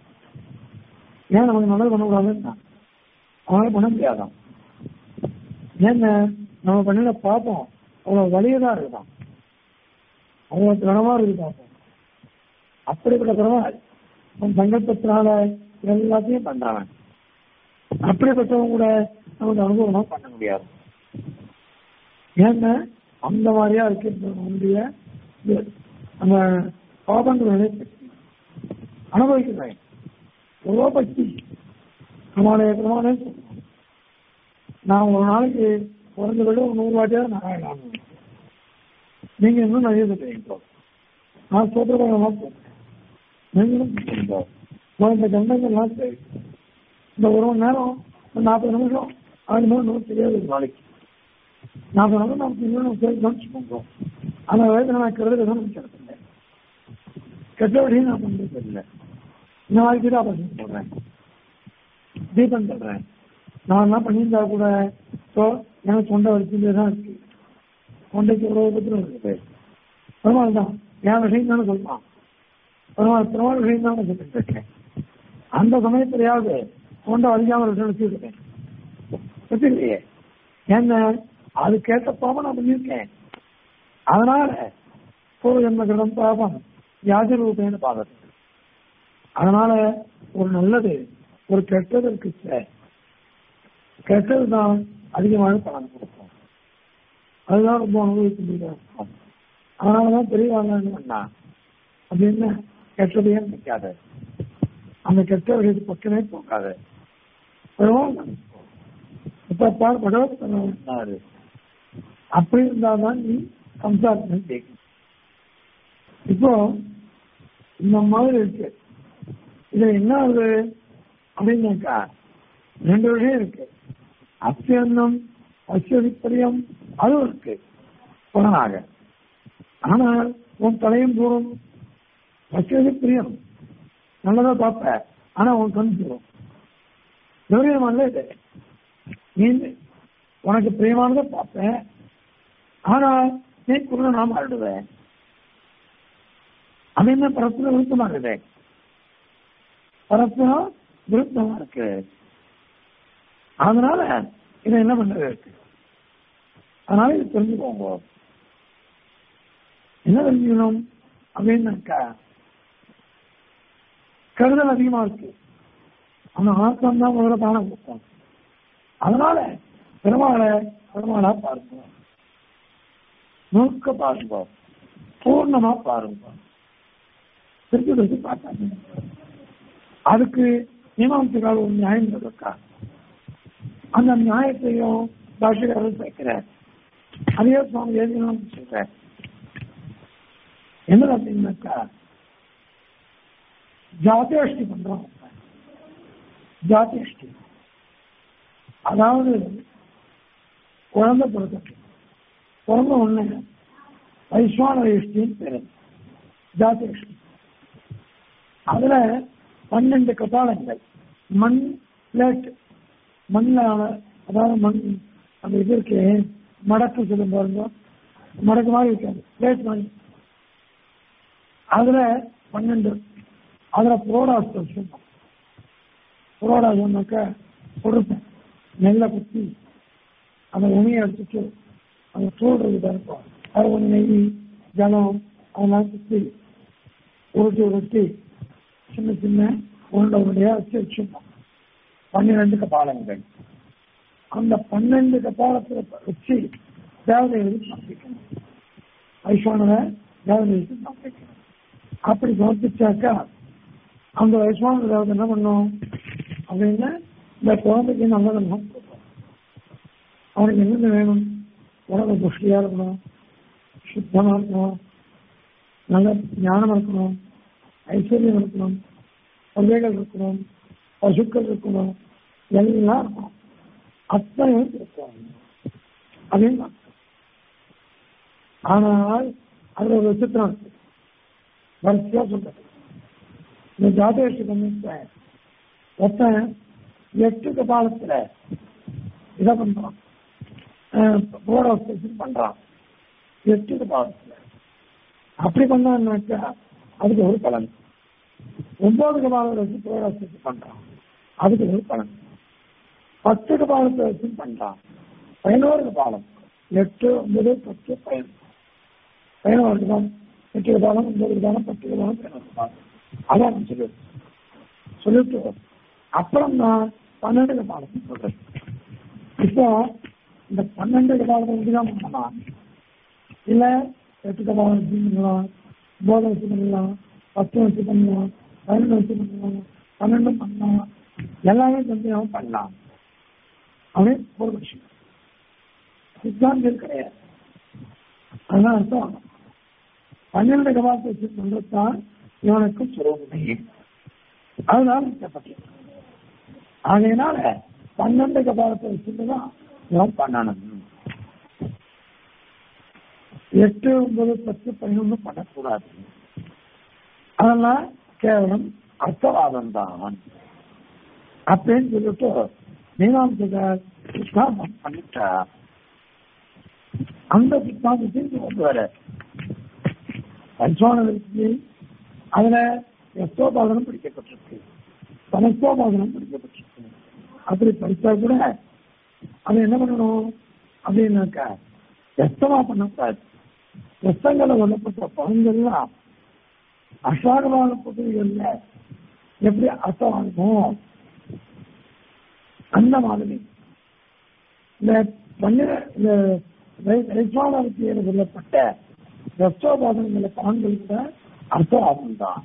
ஏன் நமக்கு நல்லது பண்ணக்கூடாதுன்னா அவனால பண்ண முடியாதான் ஏன்னா நம்ம பண்ணின பாப்போம் அவ்வளவு வலியதா இருக்குதான் அவ்வளவு திறனமா இருக்கு பாப்போம் அப்படிப்பட்ட பெருமாள் அவன் சங்கல்பத்தினால எல்லாத்தையும் பண்றான் அப்படிப்பட்டவங்க கூட நமக்கு அனுபவமா பண்ண முடியாது ஏன்னா அந்த மாதிரியா இருக்கு நம்முடைய இது. நம்ம பாபங்களை அனுபவிக்கிறேன் எவ்வளோ பக்தி நம்மளுடைய பிரமாணே சொல்றோம் நான் ஒரு நாளைக்கு குறைஞ்ச விட ஒரு நூறு வாட்டியாவது நாராயணம் நீங்க இன்னும் நிறைய சொல்றீங்க நான் சோத்திரமாக போறேன் நீங்களும் சொல்றீங்க. நான் இந்த கண்டங்கள்லாம் சரி இந்த ஒரு மணி நேரம் ஒரு நாற்பது நிமிஷம் ஆறு மணி நேரம் தெரியாது ஒரு நாளைக்கு நாற்பது நிமிஷம் நமக்கு இன்னும் சரி கவனிச்சு பண்றோம் அந்த வயதில் நான் கருது தான் நினைக்கிறது இல்லை கெட்ட வழியும் நான் பண்றது இல்லை இந்த மாதிரி கீதாபாசனம் சொல்றேன் தீபம் சொல்றேன் நான் என்ன பண்ணியிருந்தா கூட ஸோ எனக்கு தொண்டை வலிச்சுட்டே தான் இருக்கு தொண்டைக்கு ஒரு உபத்திரம் இருக்குது பெருமாள் தான் என் விஷயம் தானே சொல்றான் பெருமாள் பெருமாள் விஷயம் தான் நான் சொல்லிட்டு இருக்கேன் அந்த சமயத்திலேயாவது தொண்டை வலிக்காம வச்சுருக்கேன் இல்லையே என்ன அது கேட்ட பாவம் நான் பண்ணியிருக்கேன் அதனால பூர்வ ஜென்ம கிரதம் பாபம் வியாஜ ரூபேன பாதம் அதனால ஒரு நல்லது ஒரு கெட்டது இருக்கு சார் கெட்டது தான் அதிகமாக பலன் கொடுக்கும் அதுதான் ரொம்ப அனுபவிக்க முடியாது அதனாலதான் பெரியவாங்க என்ன பண்ணா அப்படின்னு கெட்டதையே நினைக்காத அந்த கெட்ட விஷயத்து பக்கமே போகாத பரவாயில்ல இப்ப பார் பகவத் அப்படி இருந்தாதான் நீ சம்சாரத்தை கேட்கும் இப்போ இந்த மாதிரி இருக்கு இதுல என்ன ஆகுது அப்படின்னாக்கா ரெண்டு விஷயம் இருக்கு அத்தியந்தம் அஸ்வதிப்பரியம் அதுவும் இருக்கு புலனாக ஆனால் உன் தலையும் தூரம் அஸ்வதி பிரியம் நல்லதா பார்ப்ப ஆனா உன் கண் தூரம் விபரீதம் அல்ல இது நீ உனக்கு பிரியமானதை பார்ப்பேன் ஆனா நீ குருட நான் மாறிடுவேன் அது என்ன பரஸ்பர விருத்தமா இருக்குது பரஸ்பரம் விருத்தமா இருக்கு அதனால இதை என்ன பண்றது இருக்கு அதனால இது தெரிஞ்சுக்கோங்க என்ன தெரிஞ்சுக்கணும் அப்படின்னாக்கா கருதல் அதிகமா இருக்கு அந்த ஆக்கம் தான் முதல்ல தானம் கொடுக்கும் அதனால பெருமாளை பெருமாளா பாருங்க நூக்க பாருங்க பூர்ணமா பாருங்க திருப்பி திருப்பி பார்த்தாங்க அதுக்கு மீமாம்சக்கால் ஒரு நியாயம் இருக்கா அந்த நியாயத்தையும் பாஷகாரர் சேர்க்கிறார் அதே சுவாமி எழுதினாலும் சொல்றார் என்ன அப்படின்னாக்கா ஜாத்தியஷ்டி பண்றோம் ஜாத்தியஷ்டி அதாவது குழந்தை பிறக்க பிறந்த ஒண்ணு வைஸ்வான இஷ்டின்னு பேரு ஜாத்தியஷ்டி அதுல பன்னெண்டு கபாலங்கள் மண் பிளேட் மண்ணால அதாவது மண் அந்த இது இருக்கு மடக்கு சொல்லும் பாருங்க மடக்கு மாதிரி இருக்காது பிளேட் மாதிரி அதுல பன்னெண்டு அதுல புரோடாஸ்தம் சொல்லுவோம் புரோடா சொன்னாக்க கொடுப்பேன் நெல்லை குத்தி அந்த உணியை எடுத்துட்டு அந்த தூள் இருக்கு இருக்கும் அது கொஞ்சம் நெய் ஜலம் அதெல்லாம் குத்தி உருட்டி உருட்டி சின்ன சின்ன உருண்டை உருண்டையா வச்சு வச்சிருப்போம் பன்னிரெண்டு கபாலங்கள் அந்த பன்னெண்டு கபாலத்துல வச்சு தேவதைகளுக்கு சமர்ப்பிக்கணும் வைஸ்வானவை தேவதைகளுக்கு சமர்ப்பிக்கணும் அப்படி சமர்ப்பிச்சாக்கா அந்த வைஸ்வான தேவதை என்ன பண்ணும் அப்படின்னா இந்த குழந்தைக்கு நல்ல நம்ம அவனுக்கு என்னென்ன வேணும் உடம்பு புஷ்டியா இருக்கணும் சுத்தமா இருக்கணும் நல்ல ஞானம் இருக்கணும் ஐஸ்வர்யம் இருக்கணும் பிரஜைகள் இருக்கணும் பசுக்கள் இருக்கணும் எல்லாம் இருக்கும் அத்தனையும் இருக்கும் அதே ஆனால் அதுல ஒரு விசித்திரம் இருக்கு வரிசையா சொல்றது இந்த ஜாதகத்தை பண்ணிட்ட ஒருத்தன் எட்டு கபாலத்துல இதை பண்றான் போர்ட் பண்றான் எட்டு கபாலத்துல அப்படி பண்ணான்னாக்கா அதுக்கு ஒரு பலன் ஒன்பது கபாலத்தை வச்சு புரோடாஸ்தி பண்றான் அதுக்கு ஒரு பலன் பத்து கபாலத்தை வச்சு பண்றான் பதினோரு கபாலம் எட்டு ஒன்பது பத்து பதினொன்று பதினோரு கபாலம் எட்டு கபாலம் ஒன்பது கபாலம் பத்து கபாலம் பதினோரு கபாலம் அதான் சொல்லு சொல்லிட்டு அப்புறம் நான் பன்னெண்டு கபாலம் சொல்றேன் இப்போ இந்த பன்னெண்டு கபாலத்தை வச்சுதான் பண்ணலாம் இல்ல எட்டு கபாலம் வச்சு பண்ணலாம் ஒன்பது வச்சு பண்ணலாம் பத்து வச்சு பண்ணலாம் பதினொன்று வச்சு பண்ணலாம் பன்னெண்டு பண்ணலாம் எல்லாமே தந்தியாவும் பண்ணலாம் அப்படின்னு ஒரு விஷயம் சித்தாந்தம் கிடையாது அதான் அர்த்தம் பன்னெண்டு கபாலத்தை வச்சு பண்றதுதான் இவனுக்கு சுரூபமே அதனால மிச்சப்பட்டது அதனால பன்னெண்டு கபாலத்தை வச்சுட்டுதான் இவன் பண்ணணும் எட்டு ஒன்பது பத்து பதினொன்று பண்ணக்கூடாது அதெல்லாம் கேவலம் அர்த்தவாதம் தான் அப்படின்னு சொல்லிட்டு மீனாம்சகர் சித்தாந்தம் பண்ணிட்டா அந்த சித்தாந்தத்தையும் கொண்டு வர பஞ்சானதற்கு அதுல எஸ்தோபாதனம் பிடிக்கப்பட்டிருக்கு சமஸ்தோபாதனம் பிடிக்கப்பட்டிருக்கு அப்படி படித்தா கூட அது என்ன பண்ணணும் அப்படின்னாக்கா எஸ்தமா பண்ணக்கூடாது எஸ்தங்களை சொல்லப்பட்ட பலன்கள்லாம் அசாகமான பகுதிகள்ல எப்படி அர்த்தமாகும் அந்த மாதிரி இந்த பன்னிர இந்த வைஸ்வானத்தியில் சொல்லப்பட்ட ரஸ்தோபாதனங்கள பலன்கள் கூட அர்த்தவாதம் தான்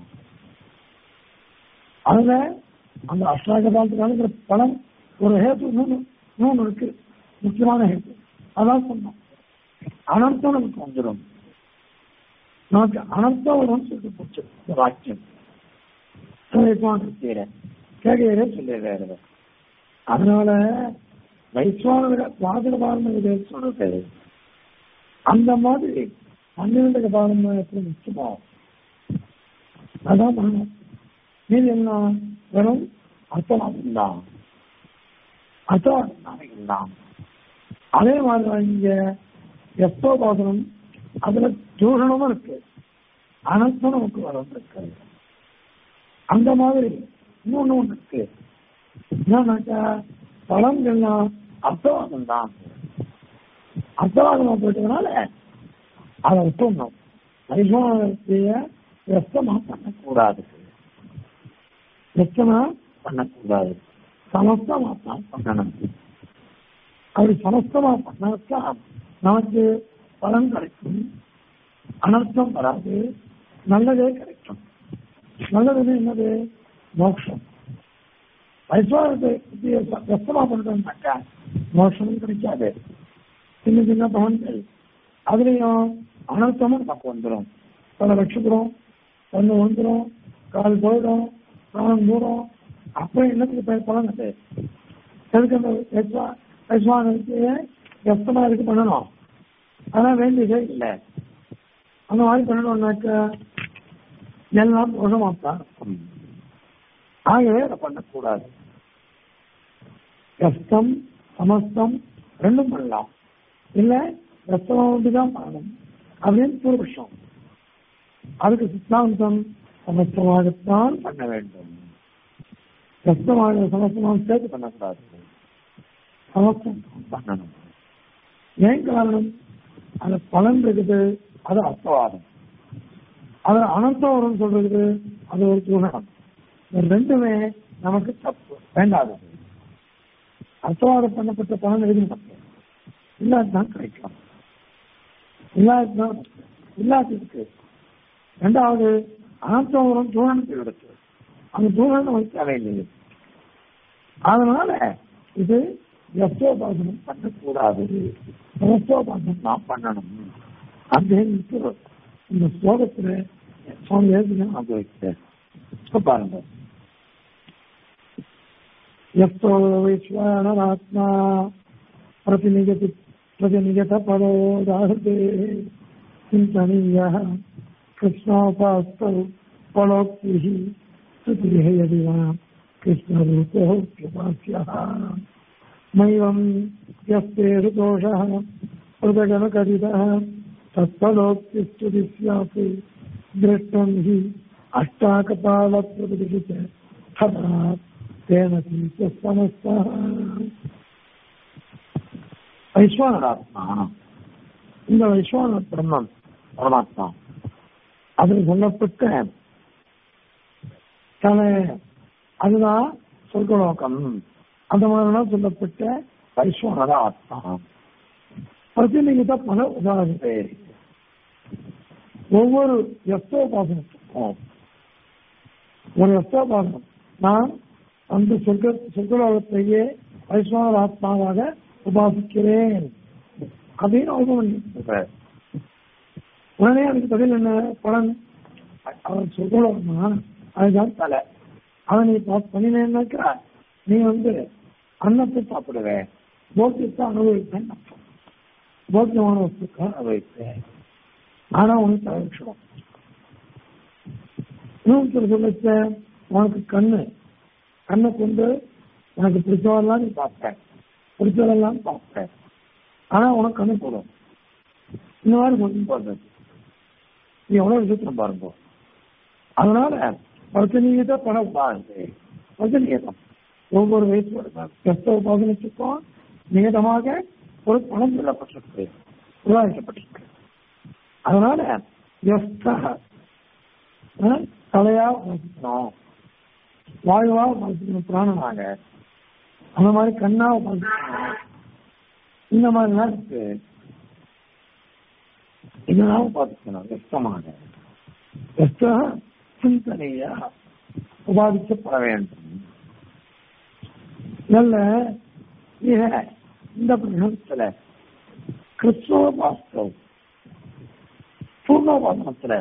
அதுல அந்த அஷ்டாகபாலத்துக்கான பலன் ஒரு ஹேத்து இன்னொன்று இன்னொன்று இருக்கு முக்கியமான ஹேத்து அதான் சொன்னோம் அனர்த்தம் நமக்கு வந்துடும் நமக்கு அனர்த்தம் வரும்னு சொல்லிட்டு போச்சு இந்த வாக்கியம் கேட்கிறே சொல்லிடுறாரு அதனால வைஸ்வான வாதக பாரம்பரிய சொல்றது அந்த மாதிரி பன்னிரண்டு பாரம்பரியத்தில் முக்கியமா அதான் பண்ணணும் மீது என்ன வெறும் அர்த்தமாகும் தான் அர்த்தமாகும் தான் அதே மாதிரி தான் இங்க எஸ்தோபாசனம் அதுல தூஷணமும் இருக்கு அனர்த்தம் நமக்கு வரம் இருக்கு அந்த மாதிரி இன்னொன்னு ஒண்ணு இருக்கு என்னன்னாக்கா பழங்கள்லாம் அர்த்தவாதம் தான் அர்த்தவாதமா போயிட்டதுனால அதை விட்டுணும் வைஷ்ணவத்தைய வெஸ்தமா பண்ணக்கூடாது வெஸ்தமா பண்ணக்கூடாது சமஸ்தமா தான் பண்ணணும் அப்படி சமஸ்தமா பண்ணாக்கா நமக்கு பலன் கிடைக்கும் அனர்த்தம் வராது நல்லதே கிடைக்கும் நல்லது என்னது மோட்சம் வைஸ்வாரத்தை வெஸ்தமா பண்ணிட்டோம்னாக்கா மோட்சமும் கிடைக்காது சின்ன சின்ன பவன்கள் அதுலயும் அனர்த்தமும் நமக்கு வந்துடும் பல லட்சத்துறோம் ஒன்று வந்துடும் கால் போயிடும் பிராணம் தூரம் அப்புறம் என்னத்துக்கு ப- பலன் அது எதுக்கு அந்த வைஸ்வா வைஸ்வானத்துக்கு வெஸ்தமா இருக்கு பண்ணணும் அதான் வேண்டியதே இல்லை அந்த மாதிரி பண்ணணும்னாக்க எல்லாம் தோஷமாத்தான் இருக்கும் ஆகவே அதை பண்ணக்கூடாது கஷ்டம் சமஸ்தம் ரெண்டும் பண்ணலாம் இல்ல ரத்தம் தான் பண்ணணும் அப்படின்னு பூர்வபட்சம் அதுக்கு சித்தாந்தம் சமஸ்தமாகத்தான் பண்ண வேண்டும் ரத்தமாக சமஸ்தமாக சேர்த்து பண்ணக்கூடாது சமஸ்தம் பண்ணணும் ஏன் காரணம் அது பலன் இருக்குது அது அர்த்தவாதம் அது அனர்த்தம் வரும்னு சொல்றது அது ஒரு துணம் இந்த ரெண்டுமே நமக்கு தப்பு வேண்டாதது அர்த்தவாதம் பண்ணப்பட்ட பலன் எதுவும் தப்பு இல்லாதான் கிடைக்கும் இல்லாதான் இல்லாததுக்கு ரெண்டாவது அனர்த்தம் வரும் தூரணத்தை எடுத்து அந்த தூரணம் நமக்கு தேவையில்லை அதனால இது யசோபாசனம் பண்ணக்கூடாது யசோபாசனம் நான் பண்ணணும் அப்படின்னு இந்த ஸ்லோகத்துல சுவாமி எழுதின அனுபவிக்கிறேன் இப்ப பாருங்க यस्तो वैश्वानरात्मा प्रतिनियति प्रतिनियतपरो दाहते चिन्तनीयः कृष्णोपास्तौ फलोक्तिः स्तुतिः यदि वा कृष्णरूपोऽप्युपास्यः मैवं यस्ते ऋतोषः पृथगनकथितः तत्फलोक्तिस्तुति स्यात् दृष्टं हि अष्टाकपालप्रतिष्ठित तदा तेन समस्तः வைஸ்வானராத்மா இந்த வைஸ்வான பிரம்மம் பரமாத்மா அதில் சொல்லப்பட்ட தலை அதுதான் சொர்க்கலோகம் அந்த மாதிரிலாம் சொல்லப்பட்ட வைஸ்வானர ஆத்மா பிரதிநிகித பல உதாரணத்தை ஒவ்வொரு எஸ்தோபாசனத்துக்கும் ஒரு எஸ்தோபாசனம் நான் அந்த சொர்க்க சொர்க்கலோகத்தையே வைஸ்வர ஆத்மாவாக உபாசிக்கிறேன் அப்படின்னு அவங்க பண்ணிருக்காரு. உடனே அதுக்கு பதில் என்ன பலன் அவன் சொர்க்கலோகமா அதுதான் தலை அவன் நீ பாஸ் பண்ணினேன்னாக்கா நீ வந்து அன்னத்தை சாப்பிடுவ போக்கியத்தை அனுபவிப்பேன் அர்த்தம். போக்கியமான வஸ்துக்களை அனுபவிப்பேன் ஆனா உனக்கு தவிர்க்கணும் இன்னொருத்தர் சொல்லிச்ச உனக்கு கண்ணு கண்ணை கொண்டு உனக்கு பிடிச்சவெல்லாம் நீ பார்ப்ப பிடிச்சதெல்லாம் பார்ப்ப ஆனா உனக்கு கண்ணு போடும் இந்த மாதிரி கொஞ்சம் பாருங்க நீ எவ்வளவு விஷயத்துல பாருங்க அதனால பிரச்சனையத்தை பணம் பாருங்க பிரச்சனையதம் ஒவ்வொரு வயசு கிறிஸ்தவ பாசனத்துக்கும் நியதமாக ஒரு பணம் சொல்லப்பட்டிருக்கு விவாதிக்கப்பட்டிருக்கு அதனால எஸ்தக அஹ், தலையா உபாசிக்கணும் வாழ்வா உபாசிக்கணும் பிராணனாக அந்த மாதிரி கண்ணா உபாசிக்கணும் இந்த மாதிரிலாம் இருக்கு இதெல்லாம் உபாசிக்கணும் எஸ்தமாக எஸ்தக சிந்தனையா உபாதிக்கப்பட வேண்டும் நல்ல மிக இந்த பிரகத்துல கிறிஸ்துவ வாஸ்தவ பூர்ணோபாசனத்துல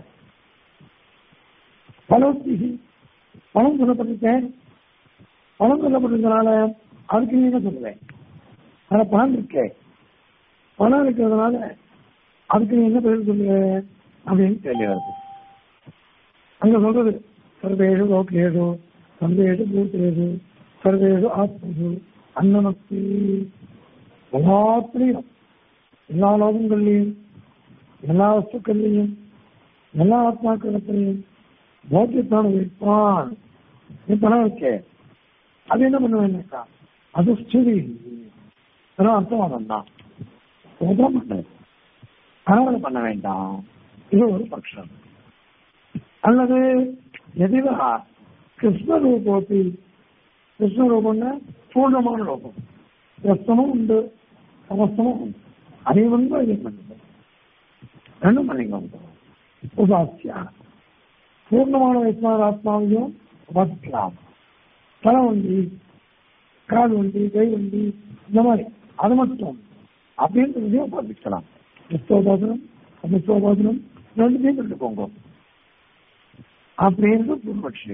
பலோக்தி பணம் சொல்லப்பட்டிருக்கேன் பணம் சொல்லப்பட்டிருக்கனால அதுக்கு நீ என்ன சொல்லுவேன் ஆனா பணம் இருக்கே பணம் இருக்கிறதுனால அதுக்கு நீ என்ன பதில் சொல்லுவ அப்படின்னு கேள்வி வருது அங்க சொல்றது சர்வேஷு லோகேஷு சர்வேஷு பூத்தேஷு சர்வேஷு ஆத்மசு அன்னமஸ்தி எல்லாத்துலையும் எல்லா லோகங்கள்லையும் எல்லா வஸ்துக்கள்லையும் எல்லா ஆத்மாக்களத்திலையும் போக்கியத்தான வைப்பான் நீ பணம் இருக்கே அது என்ன பண்ணுவேன்னாக்கா அது ஸ்துதி அதெல்லாம் அர்த்தவாதம் தான் சோதனம் பண்ணது கணவனை பண்ண வேண்டாம் இது ஒரு பட்சம் அல்லது எதிரா கிருஷ்ண ரூபோத்தி கிருஷ்ண ரூபம்னா பூர்ணமான ரூபம் ரஸ்தமும் உண்டு சமஸ்தமும் உண்டு அதை வந்து அதை பண்ணுது ரெண்டும் பண்ணிக்கோங்க உபாசியா பூர்ணமான வைஷ்ணவ ஆத்மாவையும் உபாசிக்கலாம் தலை வண்டி கால் வண்டி கை வண்டி இந்த மாதிரி அது மட்டும் அப்படின்றதையும் உபாசிக்கலாம் கிறிஸ்தோபாசனம் அமிஸ்தோபாசனம் ரெண்டுத்தையும் கண்டுக்கோங்க அப்படின்னு பூர்வட்சி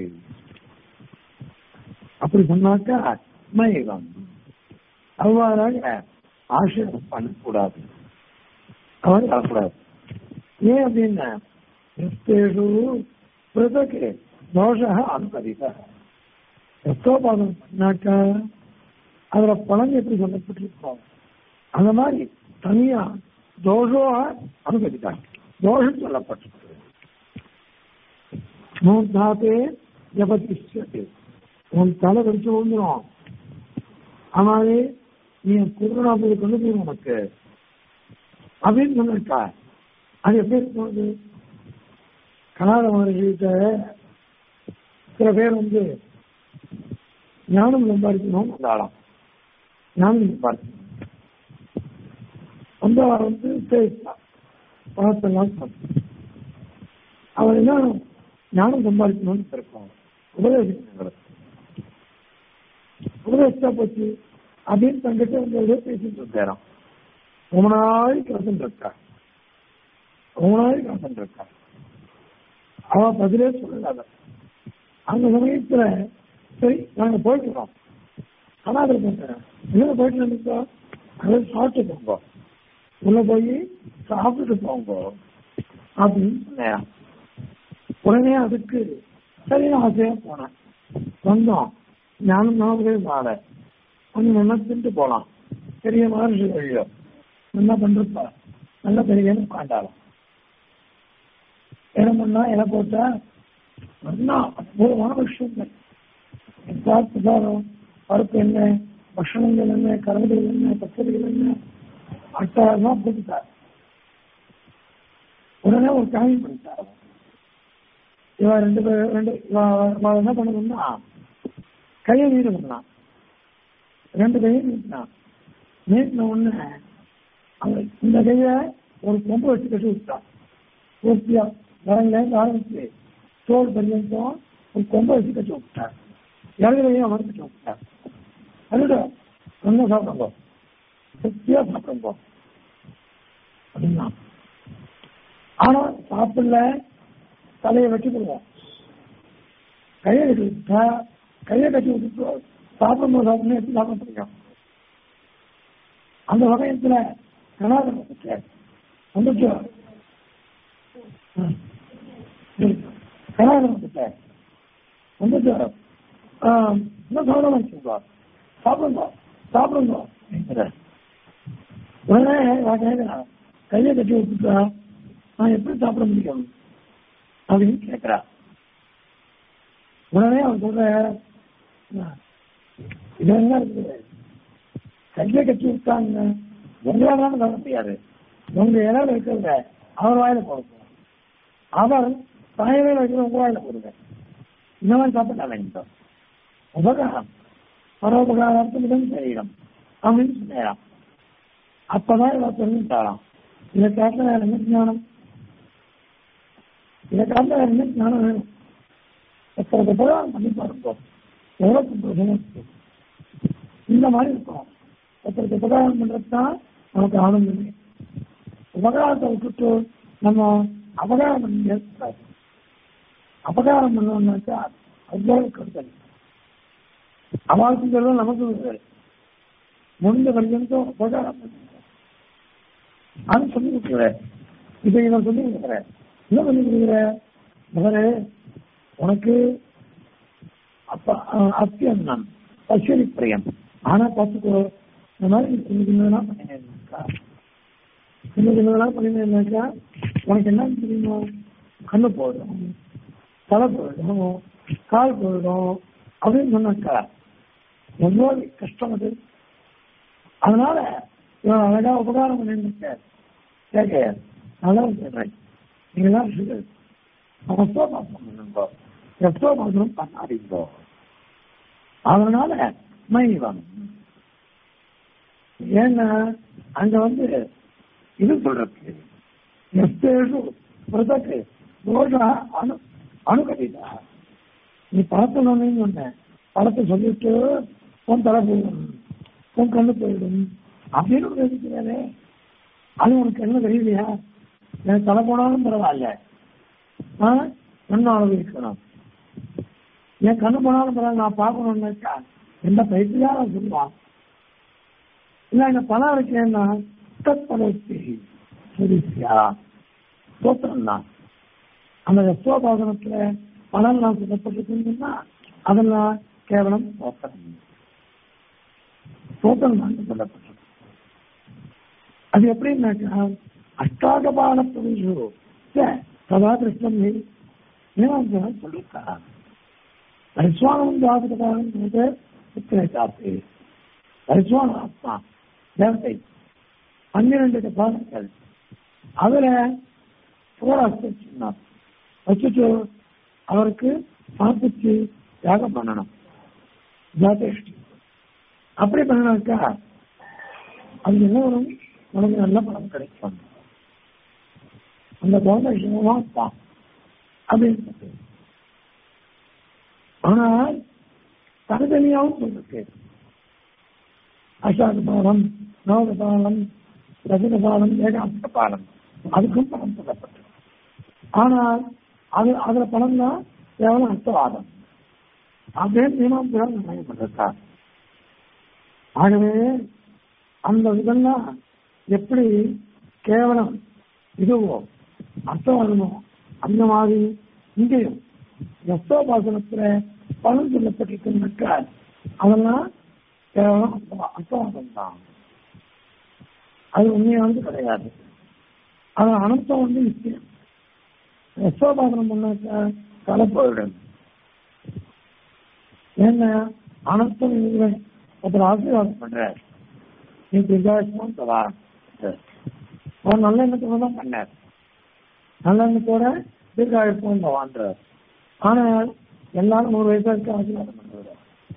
அப்படி சொன்னாக்கா மயகம் அவ்வாறாக ஆசிரியம் பண்ணக்கூடாது அவர் வரக்கூடாது ஏன் அப்படின்னா எஸ்தேஷு பிறகு தோஷ அனுபவித எஸ்தோபாதம் பண்ணாக்கா அதுல பலன் எப்படி சொல்லப்பட்டிருக்கோம் அந்த மாதிரி தனியா தோஷம் அனுபவித்தாங்க தோஷம் சொல்லப்பட்டிருக்கு மூர்தாத்தே ஜபதிஷ்யத்தை உன் தலை கடிச்சு விழுந்துடும் ஆனாலே நீ குருநாபதி கொண்டு போயிடும் உனக்கு அப்படின்னு சொன்னிருக்கா அது எப்படி இருக்கும் கலாத மகர்ஷிகிட்ட சில பேர் வந்து ஞானம் சம்பாதிக்கணும் வந்தாலாம் ஞானம் சம்பாதிக்கணும் வந்தவர் வந்து பேசினார் பணத்தெல்லாம் சாப்பிட்டு. அவர் என்ன ஞானம் சம்பாதிக்கணும்னு இருப்பாங்க உபதேசிக்கிறாங்க உபதேசிச்சா போச்சு அப்படின்னு தங்கிட்ட வந்து பேசிட்டு இருக்காராம் ரொம்ப நாளைக்கு வசன் இருக்கா ரொம்ப நாளைக்கு வசன் இருக்கா அவ பதிலே சொல்லல அந்த சமயத்துல சரி நாங்க போயிட்டுறோம் அனாதர் பண்றேன் எங்க போயிட்டு இருந்தோம் அதை சாப்பிட்டு போங்க உள்ள போய் சாப்பிட்டு போங்க அப்படின்னு சொன்னேன் உடனே அதுக்கு சரி நான் ஆசையா போனேன் வந்தோம் ஞானம் நாமளே மாற கொஞ்சம் நல்லா தின்ட்டு போலாம் பெரிய மகர்ஷி வழியோ என்ன பண்றப்பா நல்ல பெரிய உட்காண்டாலும் என்ன பண்ணா இலை போட்டா நல்லா அற்புதமான விஷயங்கள் பிரசாதம் பருப்பு என்ன பக்ஷணங்கள் என்ன கரங்கள் என்ன பச்சடிகள் என்ன அட்டாயிரம் கொடுத்தார் உடனே ஒரு காயம் பண்ணிட்டார் இவன் ரெண்டு பேர் ரெண்டு இவன் இவன் என்ன பண்ணணும்னா கையை நீடு பண்ணான் ரெண்டு கையும் நீட்டினான் நீட்டின உடனே அவன் இந்த கையை ஒரு கொம்பு வச்சு கட்டி விட்டான் பூர்த்தியா வரங்கலேருந்து ஆரம்பிச்சு தோல் பரியந்தம் ஒரு கொம்பை வச்சு கட்டி விட்டார் இடதுலையும் அவர் கட்டி விட்டார் அதுடா நல்லா சாப்பிடுங்க திருப்தியா சாப்பிடுங்க அப்படின்னா ஆனா சாப்பிடல தலையை வெட்டி போடுவோம் கையை கட்டி விட்டா கையை கட்டி விட்டுட்டு சாப்பிடும்போது சாப்பிடணும் எப்படி சாப்பிட முடியும் அந்த வகையத்துல கனாதன் வந்துட்டு கனாதன் வந்துட்ட வந்துட்டு இன்னும் சாப்பிட வச்சுக்கோ சாப்பிடுங்க சாப்பிடுங்க உடனே நான் கேட்கிறேன் கையை கட்டி விட்டுட்டா நான் எப்படி சாப்பிட முடியும் அப்படின்னு கேட்கிறா உடனே அவன் சொல்ற இது என்ன இருக்குது கையை கட்டி விட்டாங்க உங்களால சாப்பிட முடியாது உங்க இடம் இருக்கிறத அவர் வாயில போடுங்க அவர் தாயவே வைக்கிற உங்க வாயில போடுங்க இந்த மாதிரி சாப்பிட்டா வேண்டும் உபகாரம் பரோபகாரத்துக்கு மிகவும் சரீரம் அப்படின்னு சொன்னாராம் அப்பதான் இவன் தெரிஞ்சுட்டாராம் இதை காட்டில வேற என்ன ஞானம் இதை காட்டில வேற என்ன ஞானம் வேணும் எத்தனை உபகாரம் பண்ணி பாருங்க எவ்வளவு சந்தோஷமா இருக்கு இந்த மாதிரி இருக்கும் ஒருத்தருக்கு உபகாரம் பண்றது தான் நமக்கு ஆனந்தமே உபகாரத்தை விட்டுட்டு நம்ம அபகாரம் பண்ணி ஏற்கக்கூடாது அபகாரம் பண்ணோம்னாக்கா அவ்வளவு கருத்தல் அவளுக்கும் சொல்லுவோம் நமக்கும் சொல்லுது முடிந்த பர்யந்தம் உபகாரம் பண்ணுங்க அது சொல்லி கொடுக்குறேன் இதை நான் சொல்லி கொடுக்குறேன் என்ன சொல்லி கொடுக்குற மகனே உனக்கு அப்ப அத்தியன்னம் பசுரி பிரியம் ஆனா பார்த்துக்கோ இந்த மாதிரி நீ சின்ன சின்னதெல்லாம் பண்ணினேன்னாக்கா சின்ன சின்னதெல்லாம் பண்ணினேன்னாக்கா உனக்கு என்ன தெரியுமா கண்ணு போயிடும் தலை போயிடும் கால் போயிடும் அப்படின்னு சொன்னாக்கா எவ்வளவு கஷ்டம் அது அதனால இவன் அழகா உபகாரம் பண்ணிட்டு கேட்க நல்லா சொல்றேன் நீங்களாம் ரத்தோபாசனம் பண்ணுங்க ரத்தோபாசனம் பண்ணாதீங்க அதனால மைவம் ஏன்னா அங்க வந்து இது சொல்றது எஸ்தேஷு பிரதக்கு தோஷா அணு அணுகதிதா நீ படத்தணும்னு சொன்னேன் படத்தை சொல்லிட்டு உன் தலை போயிடும் உன் கண்ணு போயிடும் அப்படின்னு ஒரு இருக்கிறாரே அது உனக்கு என்ன தெரியலையா எனக்கு தலை போனாலும் பரவாயில்ல ஆ கண்ணு அளவு இருக்கணும் என் கண்ணு போனாலும் பரவாயில்ல நான் பார்க்கணும்னாக்கா எந்த பயிற்சியா நான் சொல்லுவான் இல்ல இந்த பணம் இருக்கேன்னா தற்பலத்தை சரிசியா தோத்திரம் தான் அந்த ரசோபாசனத்துல பணம் நான் சொல்லப்பட்டிருக்குன்னா அதெல்லாம் கேவலம் தோத்திரம் தோத்திரம் தான் சொல்லப்பட்டிருக்கு அது எப்படின்னாக்கா அஷ்டாகபால பிரவேசோ சதா கிருஷ்ணன் ஏன் சொல்லியிருக்கா வைஸ்வானம் ஜாதகபாலம் சித்திரைக்காப்பு வைஸ்வான ஆத்மா தேவதை பன்னிரண்டு கபாலங்கள் அதுல புகழாஸ்தி சொன்னார் வச்சுட்டு அவருக்கு சாப்பிச்சு தியாகம் பண்ணணும் ஜாதேஷ்டி அப்படி பண்ணினாக்கா அது என்ன வரும் உனக்கு நல்ல பணம் கிடைக்கும் அந்த குழந்தை விஷயமா இருப்பான் அப்படின்னு ஆனால் தனித்தனியாகவும் சொல்லிருக்கு அஷாக பாலம் நவக பாலம் ரசிக பாலம் ஏகாந்த பாலம் அதுக்கும் பணம் சொல்லப்பட்டு ஆனால் அது அதுல பணம் தான் கேவலம் அர்த்தவாதம் அப்படின்னு மீமாம்சம் நிர்ணயப்பட்டிருக்கார் ஆகவே அந்த இதெல்லாம் எப்படி கேவலம் இதுவோ அர்த்தவாதமோ அந்த மாதிரி இங்கேயும் ரஸ்தோபாசனத்துல பலன் சொல்லப்பட்டிருக்குன்னாக்கா அதெல்லாம் கேவலம் அர்த்தவாதம் தான் அது உண்மையானது கிடையாது அது அனந்தம் வந்து நிச்சயம் ரசோபாசனம் பண்ணாக்கா கலப்போயிடும் ஏன்னா அனந்தம் இல்லை அப்புறம் ஆசீர்வாதம் பண்ற நீ பிரகாசமும் தவா அவர் நல்ல எண்ணத்தோட தான் பண்ணார் நல்ல எண்ணத்தோட தீர்காயுஷமும் தவான்றார் ஆனால் எல்லாரும் நூறு வயசா இருக்கு ஆசீர்வாதம் பண்ணுவார்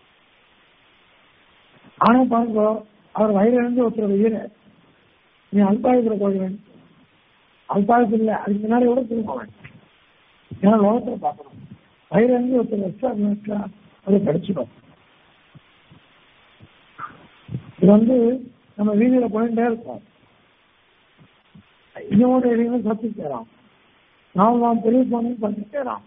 ஆனா பாருங்க அவர் வயிறிழந்து ஒருத்தர் வீர நீ அல்பாயுத்துல போகிறேன் அல்பாயுத்து இல்லை அதுக்கு முன்னாடி கூட திரும்பவேன் ஏன்னா லோகத்துல பார்க்கணும் வயிறிழந்து ஒருத்தர் வச்சா அதை படிச்சிடும் இது வந்து நம்ம வீதியில போயிட்டே இருக்கோம் இதோட இடையில சத்து சேராம் நாம் நாம் பெரிய போனோம் சத்து சேராம்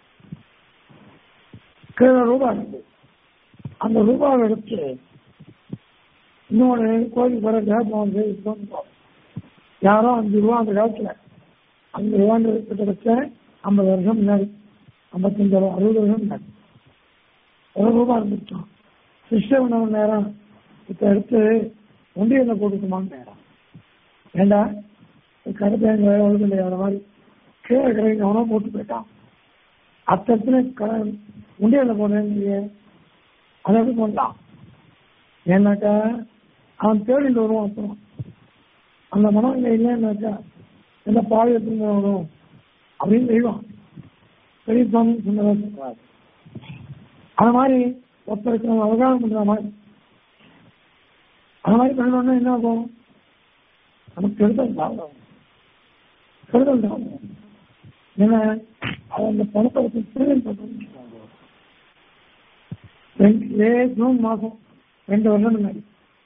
கீழே ரூபாய் இருக்கு அந்த ரூபாவை எடுத்து இன்னொரு கோயிலுக்கு வர கேட்போம் யாரோ அஞ்சு ரூபா அந்த காலத்துல அஞ்சு ரூபான்னு கிட்டத்தட்ட ஐம்பது வருஷம் முன்னாடி ஐம்பத்தஞ்சு அறுபது வருஷம் முன்னாடி ஒரு ரூபாய் இருந்துட்டோம் சிஸ்டம் உணவு நேரம் இப்ப எடுத்து ஒன்றியில போட்டுக்குமான்னு நேரம் ஏண்டா கருப்பேங்க ஒழுங்கு இல்லையா அந்த மாதிரி கீழே கிடையாது அவனா போட்டு போயிட்டான் அத்தனை உண்டியல போனேன் அதை எப்படி பண்ணலாம் ஏன்னாக்கா அவன் தேடிட்டு வருவான் அப்புறம் அந்த மனம் இங்க இல்லைன்னாக்கா எந்த பாவி எடுத்துட்டு வரணும் அப்படின்னு செய்வான் பெரிய சுவாமி சொன்னதா சொல்றாரு அது மாதிரி ஒருத்தருக்கு நம்ம அவகாசம் பண்ற மாதிரி அது மாதிரி பண்ணணும்னா என்ன ஆகும் நமக்கு கெடுதல் தான் கெடுதல் தான் ஏன்னா அவன் அந்த பணத்தை வச்சு திருடன் பண்றோம்னு ஜூன் மாசம் ரெண்டு வருஷம் முன்னாடி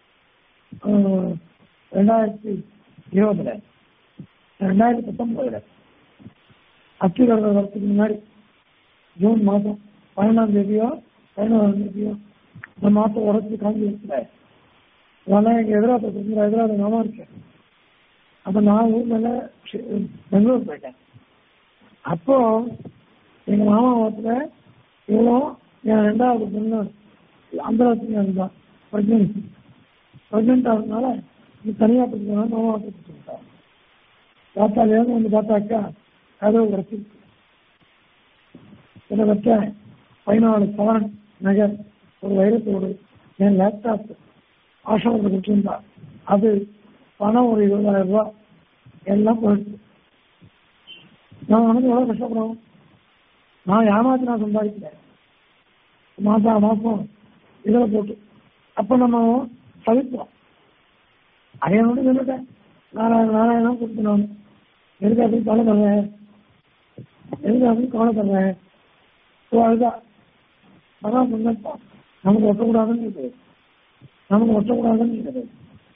ரெண்டாயிரத்தி இருபதுல ரெண்டாயிரத்தி பத்தொன்பதுல அச்சுதர் வரத்துக்கு முன்னாடி ஜூன் மாதம் பன்னெண்டாம் தேதியோ பதினோராம் தேதியோ இந்த மாதம் உடச்சு காஞ்சி வச்சுல அதெல்லாம் எங்க எதிராக எதிராக மாமா இருக்கேன் அப்ப நான் ஊர் மேல ஷி- பெங்களூர் போயிட்டேன் அப்போ எங்க மாமா வீட்டுல இவ்வளோ என் ரெண்டாவது பொண்ணு அந்தரத்துக்கு இருந்தான் பிரெக்னன்சி பிரெக்னென்ட் ஆகிறதுனால நீ தனியா படிக்கணும் மாமா வீட்டுக்கு சொல்லிட்டான் பார்த்தாலேருந்து வந்து பார்த்தாக்கா கதவு உரைச்சிருக்கு கிட்டத்தட்ட பதினாலு பவன் நகர் ஒரு வைரத்தோடு என் லேப்டாப் ஆசிரமத்தில் கொடுத்திருந்தா அது பணம் ஒரு இருபதாயிரம் ரூபாய் எல்லாம் போயிடுச்சு நான் வந்து எவ்வளவு கஷ்டப்படுறோம் நான் ஏமாத்தி நான் சம்பாதிக்கல மாசா மாசம் இதில் போட்டு அப்ப நம்ம சவிப்போம் அதையோட சொல்லிட்டேன் நாராயண நாராயணம் கொடுத்து நான் எதுக்கு அப்படி கவலை தர்றேன் எதுக்கு அப்படி கவலை தர்றேன் ஸோ அதுதான் அதான் முன்னப்பா நமக்கு ஒட்டக்கூடாதுன்னு இருக்குது நமக்கு ஒட்டக்கூடாதுன்னு இருக்குது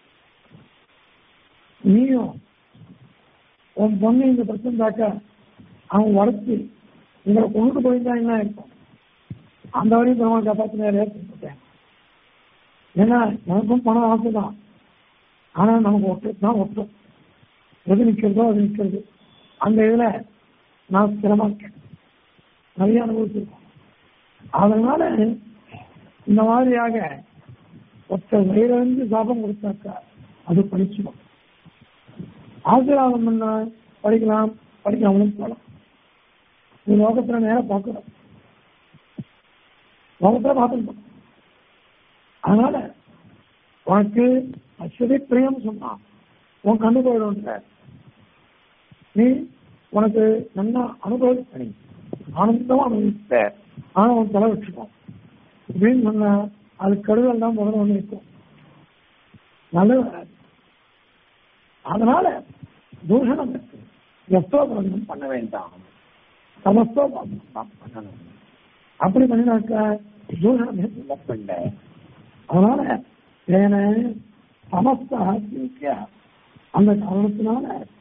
நீயும் உன் பொண்ணு இந்த பிரச்சனை தாக்க அவன் வளர்த்து இவரை கொண்டு போயிருந்தா என்ன இருக்கும் அந்த வரையும் பெருமாள் காப்பாற்றினாரே சொல்லிட்டேன் ஏன்னா எனக்கும் பணம் ஆசை தான் ஆனா நமக்கு ஒட்டு தான் ஒட்டும் எது நிற்கிறதோ அது நிற்கிறது அந்த இதுல நான் ஸ்திரமா இருக்கேன் நிறைய அனுபவிச்சிருக்கோம் அதனால இந்த மாதிரியாக ஒருத்தர் வயிறிலிருந்து சாபம் கொடுத்தாக்கா அது படிச்சிடும் ஆசீர்வாதம் பண்ண படிக்கலாம் படிக்காமலும் போகலாம் இது லோகத்துல நேரம் பார்க்கிறோம் லோகத்துல பார்த்துருக்கோம் அதனால உனக்கு அஸ்வதி பிரியம் சொன்னான் உன் கண்ணு போயிடும்ன்ற நீ உனக்கு நல்லா அனுபவிக்க நீ ஆனந்தமா அனுபவித்த ஆனா உன் தலை வச்சுக்கோ அப்படின்னு சொன்னா அது கடுதல் தான் முதல்ல வந்து நிற்கும் நல்லது வராது அதனால தூஷணம் இருக்கு எஸ்தோபரணம் பண்ண வேண்டாம் சமஸ்தோபரணம் தான் பண்ணணும் அப்படி பண்ணினாக்கா தூஷணம் இல்லை அதனால ஏன சமஸ்தா தீர்க்க அந்த காரணத்தினால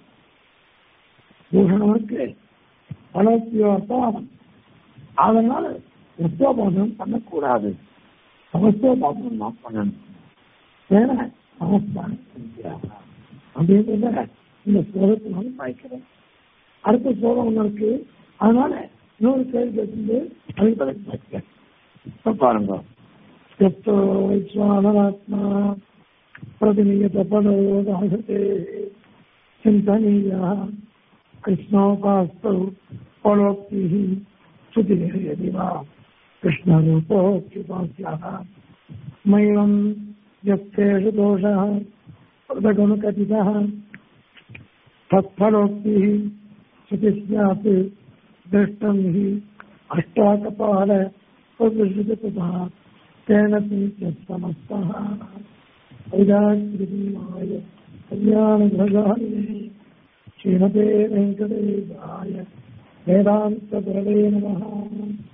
தூஷணம் பலத்தியோ அர்த்தம் அதனால எஸ்தோபரணம் பண்ணக்கூடாது சமஸ்தோபாசனம் தான் பண்ணணும் ஏன்னா சமஸ்தான் அப்படின்றத இந்த ஸ்லோகத்தினால பாய்க்கிறேன் அடுத்த ஸ்லோகம் ஒன்று இருக்கு அதனால இன்னொரு கேள்வி கேட்டு அதுக்கு பதில் பாய்க்கிறேன் இப்ப பாருங்க यत्तो वैश्वानरात्मा प्रतिनियतपदोदाहते चिन्तनीयः कृष्णोपास्तौ परोक्तिः श्रुतिः यदि वा कृष्णरूपोऽप्युपास्याः मैवम् यत्तेषु दोषः पृथगनुकथितः तत्फलोक्तिः श्रुतिः स्यात् दृष्टम् हि अष्टाकपाल प्रदृश्यतः तेन समस्तः वैराग्यमाय कल्याणभगाय श्रीमते वेङ्कटेशाय वेदान्तगुरवे नमः